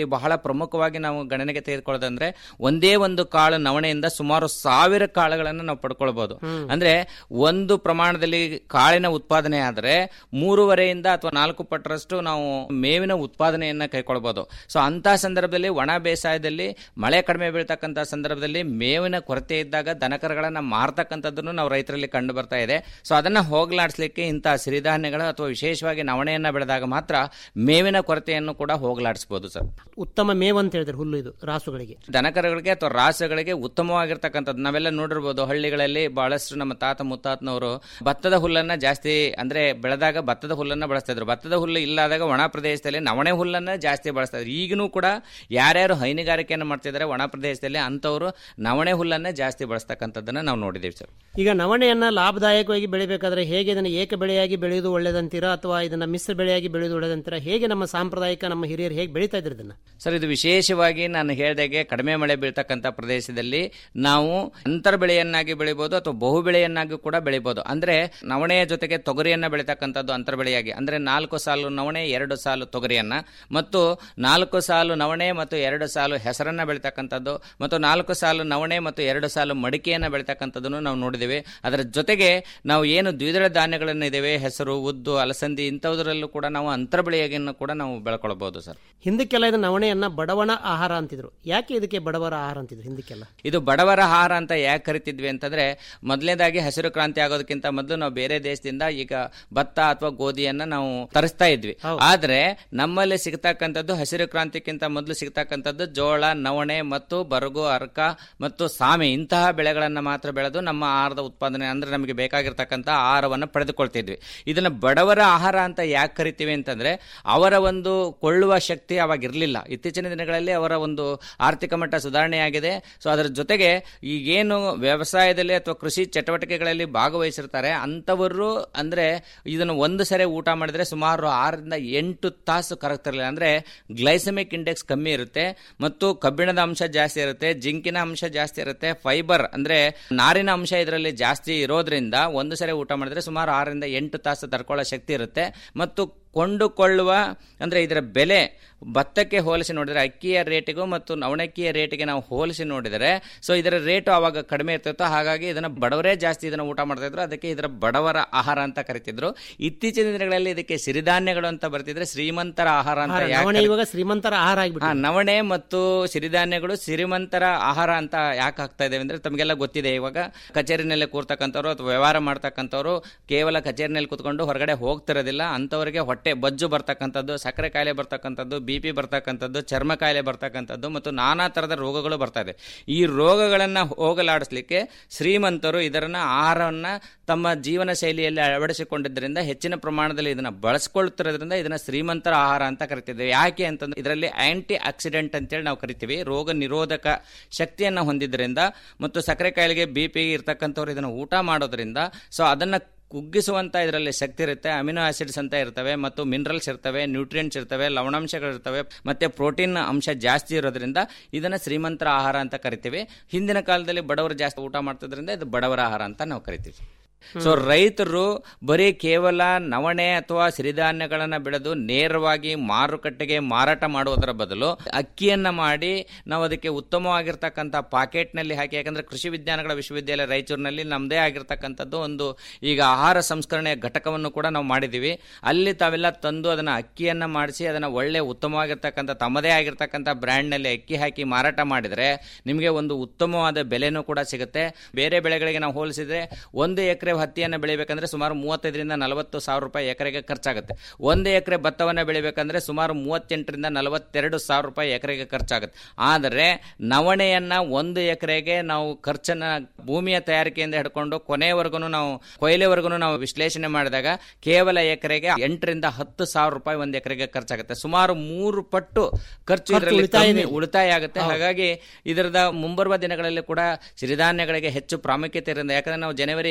ಪ್ರಮುಖವಾಗಿ ನಾವು ಗಣನೆಗೆ ತೆಗೆದುಕೊಳ್ಳೋದಂದ್ರೆ ಒಂದೇ ಒಂದು ಕಾಳು ನವಣೆಯಿಂದ ಸುಮಾರು ಸಾವಿರ ಕಾಳುಗಳನ್ನು ನಾವು ಪಡ್ಕೊಳ್ಬಹುದು ಅಂದ್ರೆ ಒಂದು ಪ್ರಮಾಣದಲ್ಲಿ ಕಾಳಿನ ಉತ್ಪಾದನೆ ಆದರೆ ಮೂರುವರೆಯಿಂದ ಅಥವಾ ನಾಲ್ಕು ಪಟ್ಟರಷ್ಟು ನಾವು ಮೇವಿನ ಉತ್ಪಾದನೆಯನ್ನ ಕೈಕೊಳ್ಬಹುದು ಸೊ ಅಂತ ಸಂದರ್ಭದಲ್ಲಿ ಒಣ ಬೇಸಾಯದಲ್ಲಿ ಮಳೆ ಕಡಿಮೆ ಬೀಳ್ತಕ್ಕಂಥ ಸಂದರ್ಭದಲ್ಲಿ ಮೇವಿನ ಕೊರತೆ ಇದ್ದಾಗ ದನಕರಗಳನ್ನ ಮಾರ್ತಕ್ಕಂಥದ್ದನ್ನು ನಾವು ರೈತರಲ್ಲಿ ಕಂಡು ಬರ್ತಾ ಇದೆ ಸೊ ಅದನ್ನ ಹೋಗಲಾಡಿಸ್ಲಿಕ್ಕೆ ಇಂತಹ ಸಿರಿಧಾನ್ಯಗಳು ಅಥವಾ ವಿಶೇಷವಾಗಿ ನವಣೆಯನ್ನ ಬೆಳೆದಾಗ ಮಾತ್ರ ಮೇವಿನ ಕೊರತೆಯನ್ನು ಕೂಡ ಹೋಗಲಾಡಿಸಬಹುದು ಸರ್ ಉತ್ತಮ ಮೇವು ಅಂತ ಹೇಳಿದ್ರೆ ಹುಲ್ಲು ಇದು ರಾಸುಗಳಿಗೆ ದನಕರುಗಳಿಗೆ ಅಥವಾ ರಾಸುಗಳಿಗೆ ಉತ್ತಮವಾಗಿರ್ತಕ್ಕಂಥದ್ದು ನಾವೆಲ್ಲ ನೋಡಿರ್ಬೋದು ಹಳ್ಳಿಗಳಲ್ಲಿ ಬಹಳಷ್ಟು ನಮ್ಮ ತಾತ ಮುತ್ತಾತನವರು ಭತ್ತದ ಹುಲ್ಲನ್ನ ಜಾಸ್ತಿ ಅಂದ್ರೆ ಬೆಳೆದಾಗ ಭತ್ತದ ಹುಲ್ಲನ್ನ ಬಳಸ್ತಾ ಇದ್ರು ಭತ್ತದ ಹುಲ್ಲು ಇಲ್ಲಾದಾಗ ಒಣ ಪ್ರದೇಶದಲ್ಲಿ ನವಣೆ ಹುಲ್ಲನ್ನ ಜಾಸ್ತಿ ಬಳಸ್ತಾ ಇದ್ರು ಈಗನೂ ಕೂಡ ಯಾರ್ಯಾರು ಹೈನುಗಾರಿಕೆಯನ್ನು ಮಾಡ್ತಿದ್ದಾರೆ ಒಣ ಪ್ರದೇಶದಲ್ಲಿ ಅಂತವರು ನವಣೆ ಹುಲ್ಲನ್ನೇ ಜಾಸ್ತಿ ಬಳಸ್ತಕ್ಕಂಥದ್ದನ್ನ ನಾವು ನೋಡಿದ್ದೀವಿ ಸರ್ ಈಗ ನವಣೆಯನ್ನ ಲಾಭದಾಯಕವಾಗಿ ಬೆಳಿಬೇಕಾದ್ರೆ ಹೇಗೆ ಇದನ್ನು ಏಕ ಬೆಳೆಯಾಗಿ ಬೆಳೆಯುವುದು ಒಳ್ಳೆದಂತೀರಾ ಅಥವಾ ಇದನ್ನ ಮಿಶ್ರ ಬೆಳೆಯಾಗಿ ಬೆಳೆಯುವುದು ಒಳ್ಳೆದಂತೀರಾ ಹೇಗೆ ನಮ್ಮ ಸಾಂಪ್ರದಾಯಿಕ ನಮ್ಮ ಹಿರಿಯರು ಹೇಗೆ ಬೆಳೀತಾ ಇದ್ರು ಇದನ್ನ ಸರ್ ಇದು ವಿಶೇಷವಾಗಿ ನಾನು ಹೇಳಿದಾಗೆ ಕಡಿಮೆ ಮಳೆ ಬೀಳ್ತಕ್ಕಂಥ ಪ್ರದೇಶದಲ್ಲಿ ನಾವು ಅಂತರ ಬೆಳೆಯನ್ನಾಗಿ ಬೆಳಿಬಹುದು ಅಥವಾ ಬಹು ಬೆಳೆಯನ್ನಾಗಿ ಕೂಡ ಬೆಳಿಬಹುದು ಅಂದ್ರೆ ನವಣೆಯ ಜೊತೆಗೆ ತೊಗರಿಯನ್ನ ಬೆಳೀತಕ್ಕಂಥದ್ದು ಅಂತರ ಬೆಳೆಯಾಗಿ ಅಂದ್ರೆ ನಾಲ್ಕು ಸಾಲು ನವಣೆ ಎರಡು ಸಾಲು ತೊಗರಿಯನ್ನ ಮತ್ತು ನಾಲ್ಕು ಸಾಲು ನವಣೆ ಮತ್ತು ಎರಡು ಸಾಲು ಹೆಸರನ್ನ ಬೆಳೀತಕ್ಕಂಥದ್ದು ಮತ್ತು ನಾಲ್ಕು ಸಾಲು ನವಣೆ ಮತ್ತು ಎರಡು ಸಾಲು ಮಡಿಕೆಯನ್ನ ಬೆಳೀತಕ್ಕಂಥದ್ದನ್ನು ನಾವು ನೋಡಿದ್ದೇವೆ ಅದರ ಜೊತೆಗೆ ನಾವು ಏನು ದ್ವಿದಳ ಧಾನ್ಯಗಳನ್ನು ಇದ್ದೇವೆ ಹೆಸರು ಉದ್ದು ಅಲಸಂದಿ ಇಂಥವುದರಲ್ಲೂ ಕೂಡ ನಾವು ಅಂತರ ಬೆಳೆಯಾಗಿಯನ್ನು ಕೂಡ ನಾವು ಬೆಳ್ಕೊಳ್ಬಹುದು ಸರ್ ಹಿಂದಕ್ಕೆಲ್ಲ ಇದು ನವಣೆಯನ್ನ ಬಡವನ ಆಹಾರ ಅಂತಿದ್ರು ಯಾಕೆ ಇದಕ್ಕೆ ಬಡವರ ಆಹಾರ ಅಂತಿದ್ರು ಹಿಂದಕ್ಕೆಲ್ಲ ಇದು ಬಡವರ ಆಹಾರ ಅಂತ ಯಾಕೆ ಕರಿತಿದ್ವಿ ಅಂತಂದ್ರೆ ಮೊದಲನೇದಾಗಿ ಹಸಿರು ಕ್ರಾಂತಿ ಆಗೋದಕ್ಕಿಂತ ಮೊದಲು ನಾವು ಬೇರೆ ದೇಶದಿಂದ ಈಗ ಭತ್ತ ಅಥವಾ ಗೋಧಿಯನ್ನ ನಾವು ತರಿಸ್ತಾ ಇದ್ವಿ ಆದ್ರೆ ನಮ್ಮಲ್ಲಿ ಸಿಗ್ತಕ್ಕಂಥದ್ದು ಹಸಿರು ಕ್ರಾಂತಿಗಿಂತ ಮೊದಲು ಸಿಗ್ತಕ್ಕಂಥದ್ದು ಜೋಳ ನವಣೆ ಮತ್ತು ಬರಗು ಅರ್ಕ ಮತ್ತು ಸಾಮೆ ಇಂತಹ ಬೆಳೆಗಳನ್ನ ಮಾತ್ರ ಬೆಳೆದು ನಮ್ಮ ಆಹಾರದ ಉತ್ಪಾದನೆ ಅಂದ್ರೆ ನಮಗೆ ಬೇಕಾಗಿರ್ತಕ್ಕಂಥ ಆಹಾರವನ್ನು ಪಡೆದುಕೊಳ್ತಿದ್ವಿ ಇದನ್ನ ಬಡವರ ಆಹಾರ ಅಂತ ಯಾಕೆ ಕರಿತೀವಿ ಅಂತಂದ್ರೆ ಅವರ ಒಂದು ಕೊಳ್ಳುವ ಶಕ್ತಿ ಅವಾಗ ಇರಲಿಲ್ಲ ಇತ್ತೀಚಿನ ದಿನಗಳಲ್ಲಿ ಅವರ ಒಂದು ಆರ್ಥಿಕ ಮಟ್ಟ ಸುಧಾರಣೆಯಾಗಿದೆ ಸೊ ಅದರ ಜೊತೆಗೆ ಈಗೇನು ವ್ಯವಸಾಯದಲ್ಲಿ ಅಥವಾ ಕೃಷಿ ಚಟುವಟಿಕೆಗಳಲ್ಲಿ ಭಾಗವಹಿಸಿರ್ತಾರೆ ಅಂಥವರು ಅಂದ್ರೆ ಇದನ್ನು ಒಂದು ಸರಿ ಊಟ ಮಾಡಿದ್ರೆ ಸುಮಾರು ಆರರಿಂದ ಎಂಟು ತಾಸು ಕರಗ್ತಿರಲಿಲ್ಲ ಅಂದ್ರೆ ಗ್ಲೈಸಮಿಕ್ ಇಂಡೆಕ್ಸ್ ಕಮ್ಮಿ ಇರುತ್ತೆ ಮತ್ತು ಕಬ್ಬಿಣದ ಅಂಶ ಜಾಸ್ತಿ ಇರುತ್ತೆ ಜಿಂಕಿನ ಅಂಶ ಜಾಸ್ತಿ ಇರುತ್ತೆ ಫೈಬರ್ ಅಂದ್ರೆ ನಾರಿನ ಅಂಶ ಇದರಲ್ಲಿ ಜಾಸ್ತಿ ಇರೋದ್ರಿಂದ ಒಂದು ಸರಿ ಊಟ ಮಾಡಿದ್ರೆ ಸುಮಾರು ಆರರಿಂದ ಎಂಟು ತಾಸು ತಡ್ಕೊಳ್ಳೋ ಶಕ್ತಿ ಇರುತ್ತೆ ಮತ್ತು ಕೊಂಡುಕೊಳ್ಳುವ ಅಂದ್ರೆ ಇದರ ಬೆಲೆ ಭತ್ತಕ್ಕೆ ಹೋಲಿಸಿ ನೋಡಿದರೆ ಅಕ್ಕಿಯ ರೇಟಿಗೂ ಮತ್ತು ನವಣಕ್ಕಿಯ ರೇಟಿಗೆ ನಾವು ಹೋಲಿಸಿ ನೋಡಿದರೆ ಸೊ ಇದರ ರೇಟು ಅವಾಗ ಕಡಿಮೆ ಇರ್ತಿತ್ತು ಹಾಗಾಗಿ ಇದನ್ನ ಬಡವರೇ ಜಾಸ್ತಿ ಇದನ್ನ ಊಟ ಮಾಡ್ತಾ ಇದ್ರು ಅದಕ್ಕೆ ಇದರ ಬಡವರ ಆಹಾರ ಅಂತ ಕರಿತಿದ್ರು ಇತ್ತೀಚಿನ ದಿನಗಳಲ್ಲಿ ಇದಕ್ಕೆ ಸಿರಿಧಾನ್ಯಗಳು ಅಂತ ಬರ್ತಿದ್ರೆ ಶ್ರೀಮಂತರ ಆಹಾರ ಅಂತ ಯಾಕೆ ನವಣೆ ಇವಾಗ ಶ್ರೀಮಂತರ ಆಹಾರ ಹಾ ಆಗಿಬಿಟ್ಟು ನವಣೆ ಮತ್ತು ಸಿರಿಧಾನ್ಯಗಳು ಸಿರಿಮಂತರ ಆಹಾರ ಅಂತ ಯಾಕೆ ಆಗ್ತಾ ಇದ್ದೇವೆ ಅಂದ್ರೆ ತಮಗೆಲ್ಲ ಗೊತ್ತಿದೆ ಇವಾಗ ಕಚೇರಿನಲ್ಲಿ ಕೂರ್ತಕ್ಕಂಥವ್ರು ಅಥವಾ ವ್ಯವಹಾರ ಮಾಡ್ತಕ್ಕಂಥವ್ರು ಕೇವಲ ಕಚೇರಿನಲ್ಲಿ ಕೂತ್ಕೊಂಡು ಹೊರಗಡೆ ಹೋಗ್ತಿರೋದಿಲ್ಲ ಅಂತವರಿಗೆ ಹೊಟ್ಟೆ ಬಜ್ಜು ಬರ್ತಕ್ಕಂಥದ್ದು ಸಕ್ಕರೆ ಕಾಯಿಲೆ ಬರ್ತಕ್ಕಂಥದ್ದು ಬಿ ಪಿ ಬರ್ತಕ್ಕಂಥದ್ದು ಚರ್ಮ ಕಾಯಿಲೆ ಬರ್ತಕ್ಕಂಥದ್ದು ಮತ್ತು ನಾನಾ ತರದ ರೋಗಗಳು ಬರ್ತಾ ಇದೆ ಈ ರೋಗಗಳನ್ನ ಹೋಗಲಾಡಿಸ್ಲಿಕ್ಕೆ ಶ್ರೀಮಂತರು ಇದರನ್ನ ಆಹಾರವನ್ನ ತಮ್ಮ ಜೀವನ ಶೈಲಿಯಲ್ಲಿ ಅಳವಡಿಸಿಕೊಂಡಿದ್ದರಿಂದ ಹೆಚ್ಚಿನ ಪ್ರಮಾಣದಲ್ಲಿ ಇದನ್ನ ಬಳಸ್ಕೊಳ್ತಿರೋದ್ರಿಂದ ಇದನ್ನ ಶ್ರೀಮಂತರ ಆಹಾರ ಅಂತ ಕರಿತಿದ್ದೇವೆ ಯಾಕೆ ಅಂತಂದ್ರೆ ಇದರಲ್ಲಿ ಆಂಟಿ ಆಕ್ಸಿಡೆಂಟ್ ಅಂತೇಳಿ ನಾವು ಕರಿತೀವಿ ರೋಗ ನಿರೋಧಕ ಶಕ್ತಿಯನ್ನ ಹೊಂದಿದ್ರಿಂದ ಮತ್ತು ಸಕ್ಕರೆ ಕಾಯಿಲೆಗೆ ಬಿ ಪಿ ಇರ್ತಕ್ಕಂಥವ್ರು ಇದನ್ನು ಊಟ ಮಾಡೋದ್ರಿಂದ ಸೊ ಅದನ್ನ ಕುಗ್ಗಿಸುವಂತ ಇದರಲ್ಲಿ ಶಕ್ತಿ ಇರುತ್ತೆ ಅಮಿನೋ ಆಸಿಡ್ಸ್ ಅಂತ ಇರ್ತವೆ ಮತ್ತು ಮಿನರಲ್ಸ್ ಇರ್ತವೆ ನ್ಯೂಟ್ರಿಯೆಂಟ್ಸ್ ಇರ್ತವೆ ಲವಣಾಂಶಗಳು ಇರ್ತವೆ ಮತ್ತೆ ಪ್ರೋಟೀನ್ ಅಂಶ ಜಾಸ್ತಿ ಇರೋದ್ರಿಂದ ಇದನ್ನ ಶ್ರೀಮಂತರ ಆಹಾರ ಅಂತ ಕರಿತೀವಿ ಹಿಂದಿನ ಕಾಲದಲ್ಲಿ ಬಡವರು ಜಾಸ್ತಿ ಊಟ ಮಾಡ್ತಿದ್ರಿಂದ ಇದು ಬಡವರ ಆಹಾರ ಅಂತ ನಾವು ಕರಿತೀವಿ ಸೊ ರೈತರು ಬರೀ ಕೇವಲ ನವಣೆ ಅಥವಾ ಸಿರಿಧಾನ್ಯಗಳನ್ನ ಬೆಳೆದು ನೇರವಾಗಿ ಮಾರುಕಟ್ಟೆಗೆ ಮಾರಾಟ ಮಾಡುವುದರ ಬದಲು ಅಕ್ಕಿಯನ್ನ ಮಾಡಿ ನಾವು ಅದಕ್ಕೆ ಉತ್ತಮವಾಗಿರ್ತಕ್ಕಂಥ ಪಾಕೆಟ್ನಲ್ಲಿ ಹಾಕಿ ಯಾಕಂದ್ರೆ ಕೃಷಿ ವಿಜ್ಞಾನಗಳ ವಿಶ್ವವಿದ್ಯಾಲಯ ರಾಯಚೂರಿನಲ್ಲಿ ನಮ್ಮದೇ ಆಗಿರ್ತಕ್ಕಂಥದ್ದು ಒಂದು ಈಗ ಆಹಾರ ಸಂಸ್ಕರಣೆಯ ಘಟಕವನ್ನು ಕೂಡ ನಾವು ಮಾಡಿದ್ದೀವಿ ಅಲ್ಲಿ ತಾವೆಲ್ಲ ತಂದು ಅದನ್ನ ಅಕ್ಕಿಯನ್ನ ಮಾಡಿಸಿ ಅದನ್ನ ಒಳ್ಳೆ ಉತ್ತಮವಾಗಿರ್ತಕ್ಕಂಥ ತಮ್ಮದೇ ಆಗಿರ್ತಕ್ಕಂಥ ಬ್ರ್ಯಾಂಡ್ನಲ್ಲಿ ಅಕ್ಕಿ ಹಾಕಿ ಮಾರಾಟ ಮಾಡಿದರೆ ನಿಮಗೆ ಒಂದು ಉತ್ತಮವಾದ ಬೆಲೆನೂ ಕೂಡ ಸಿಗುತ್ತೆ ಬೇರೆ ಬೆಳೆಗಳಿಗೆ ನಾವು ಹೋಲಿಸಿದ್ರೆ ಒಂದು ಎಕರೆ ಹತ್ತಿಯನ್ನು ಬೆಳಿಬೇಕಂದ್ರೆ ಸುಮಾರು ಮೂವತ್ತೈದರಿಂದ ನಲವತ್ತು ಸಾವಿರ ರೂಪಾಯಿ ಎಕರೆಗೆ ಖರ್ಚಾಗುತ್ತೆ ಒಂದು ಎಕರೆ ಭತ್ತವನ್ನು ಬೆಳಿಬೇಕಂದ್ರೆ ಸುಮಾರು ಮೂವತ್ತೆಂಟರಿಂದ ನಲವತ್ತೆರಡು ಸಾವಿರ ರೂಪಾಯಿ ಎಕರೆಗೆ ಖರ್ಚಾಗುತ್ತೆ ಆದರೆ ನವಣೆಯನ್ನ ಒಂದು ಎಕರೆಗೆ ನಾವು ಖರ್ಚನ್ನ ಭೂಮಿಯ ತಯಾರಿಕೆಯಿಂದ ಹಿಡ್ಕೊಂಡು ಕೊನೆಯವರೆಗೂ ನಾವು ಕೊಯ್ಲೆವರೆಗೂ ನಾವು ವಿಶ್ಲೇಷಣೆ ಮಾಡಿದಾಗ ಕೇವಲ ಎಕರೆಗೆ ಎಂಟರಿಂದ ಹತ್ತು ಸಾವಿರ ರೂಪಾಯಿ ಒಂದು ಎಕರೆಗೆ ಖರ್ಚಾಗುತ್ತೆ ಸುಮಾರು ಮೂರು ಪಟ್ಟು ಖರ್ಚು ಖರ್ಚು ಇದರಲ್ಲಿ ಉಳಿತಾಯ ಕಮ್ಮಿ ಇದೆ. ಉಳಿತಾಯ ಆಗುತ್ತೆ ಹೌದು. ಹಾಗಾಗಿ ಇದರದ ಮುಂಬರುವ ದಿನಗಳಲ್ಲಿ ಕೂಡ ಸಿರಿಧಾನ್ಯಗಳಿಗೆ ಹೆಚ್ಚು ಪ್ರಾಮುಖ್ಯತೆ ಇರೋದ್ರಿಂದ ಯಾಕಂದ್ರೆ ನಾವು ಜನವರಿ ಎರಡ್ ಸಾವಿರದ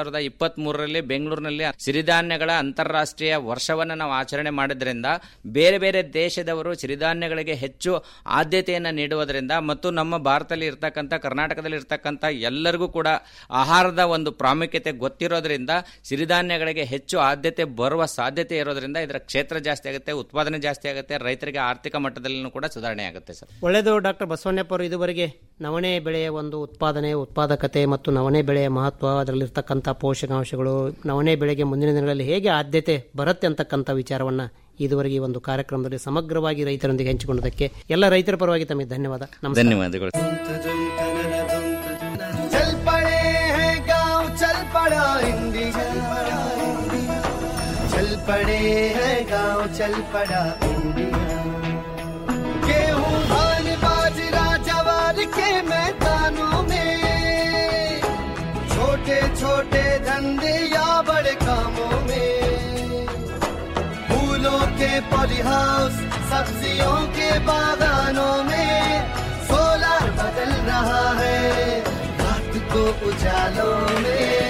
ಸಾವಿರದ ಇಪ್ಪತ್ತ್ ಮೂರರಲ್ಲಿ ಬೆಂಗಳೂರಿನಲ್ಲಿ ಸಿರಿಧಾನ್ಯಗಳ ಅಂತಾರಾಷ್ಟ್ರೀಯ ವರ್ಷವನ್ನು ನಾವು ಆಚರಣೆ ಮಾಡಿದ್ರಿಂದ ಬೇರೆ ಬೇರೆ ದೇಶದವರು ಸಿರಿಧಾನ್ಯಗಳಿಗೆ ಹೆಚ್ಚು ಆದ್ಯತೆಯನ್ನು ನೀಡುವುದರಿಂದ ಮತ್ತು ನಮ್ಮ ಭಾರತದಲ್ಲಿ ಇರ್ತಕ್ಕಂಥ ಕರ್ನಾಟಕದಲ್ಲಿ ಇರ್ತಕ್ಕಂಥ ಎಲ್ಲರಿಗೂ ಕೂಡ ಆಹಾರದ ಒಂದು ಪ್ರಾಮುಖ್ಯತೆ ಗೊತ್ತಿರೋದ್ರಿಂದ ಸಿರಿಧಾನ್ಯಗಳಿಗೆ ಹೆಚ್ಚು ಆದ್ಯತೆ ಬರುವ ಸಾಧ್ಯತೆ ಇರೋದ್ರಿಂದ ಇದರ ಕ್ಷೇತ್ರ ಜಾಸ್ತಿ ಆಗುತ್ತೆ ಉತ್ಪಾದನೆ ಜಾಸ್ತಿ ಆಗುತ್ತೆ ರೈತರಿಗೆ ಆರ್ಥಿಕ ಮಟ್ಟದಲ್ಲೂ ಕೂಡ ಸುಧಾರಣೆ ಆಗುತ್ತೆ ಸರ್ ಒಳ್ಳೆಯದು ಡಾಕ್ಟರ್ ಬಸವಣ್ಣಪ್ಪ ಅವರು ಇದುವರೆಗೆ ನವಣೆ ಬೆಳೆಯ ಒಂದು ಉತ್ಪಾದನೆ ಉತ್ಪಾದಕತೆ ಮತ್ತು ನವಣೆ ಬೆಳೆಯ ಮಹತ್ವ ಅದರಲ್ಲಿರ್ತಕ್ಕಂಥ ಪೋಷಕಾಂಶಗಳು ನವಣೆ ಬೆಳೆಗೆ ಮುಂದಿನ ದಿನಗಳಲ್ಲಿ ಹೇಗೆ ಆದ್ಯತೆ ಬರುತ್ತೆ ಅಂತಕ್ಕಂಥ ವಿಚಾರವನ್ನ ಇದುವರೆಗೆ ಈ ಒಂದು ಕಾರ್ಯಕ್ರಮದಲ್ಲಿ ಸಮಗ್ರವಾಗಿ ರೈತರೊಂದಿಗೆ ಹಂಚಿಕೊಂಡದಕ್ಕೆ ಎಲ್ಲ ರೈತರ ಪರವಾಗಿ ತಮಗೆ ಧನ್ಯವಾದ ನಮಸ್ಕಾರ ಧನ್ಯವಾದಗಳು चल पड़े हैं गांव चल पड़ा इंडिया चल पड़े हैं गांव चल पड़ा इंडिया गेहूं धान बाजरा जवार के मैदानों में छोटे छोटे धंधे या बड़े कामों में फूलों के पॉली हाउस सब्जियों के बागानों में सोलर बदल रहा है रात को उजालों में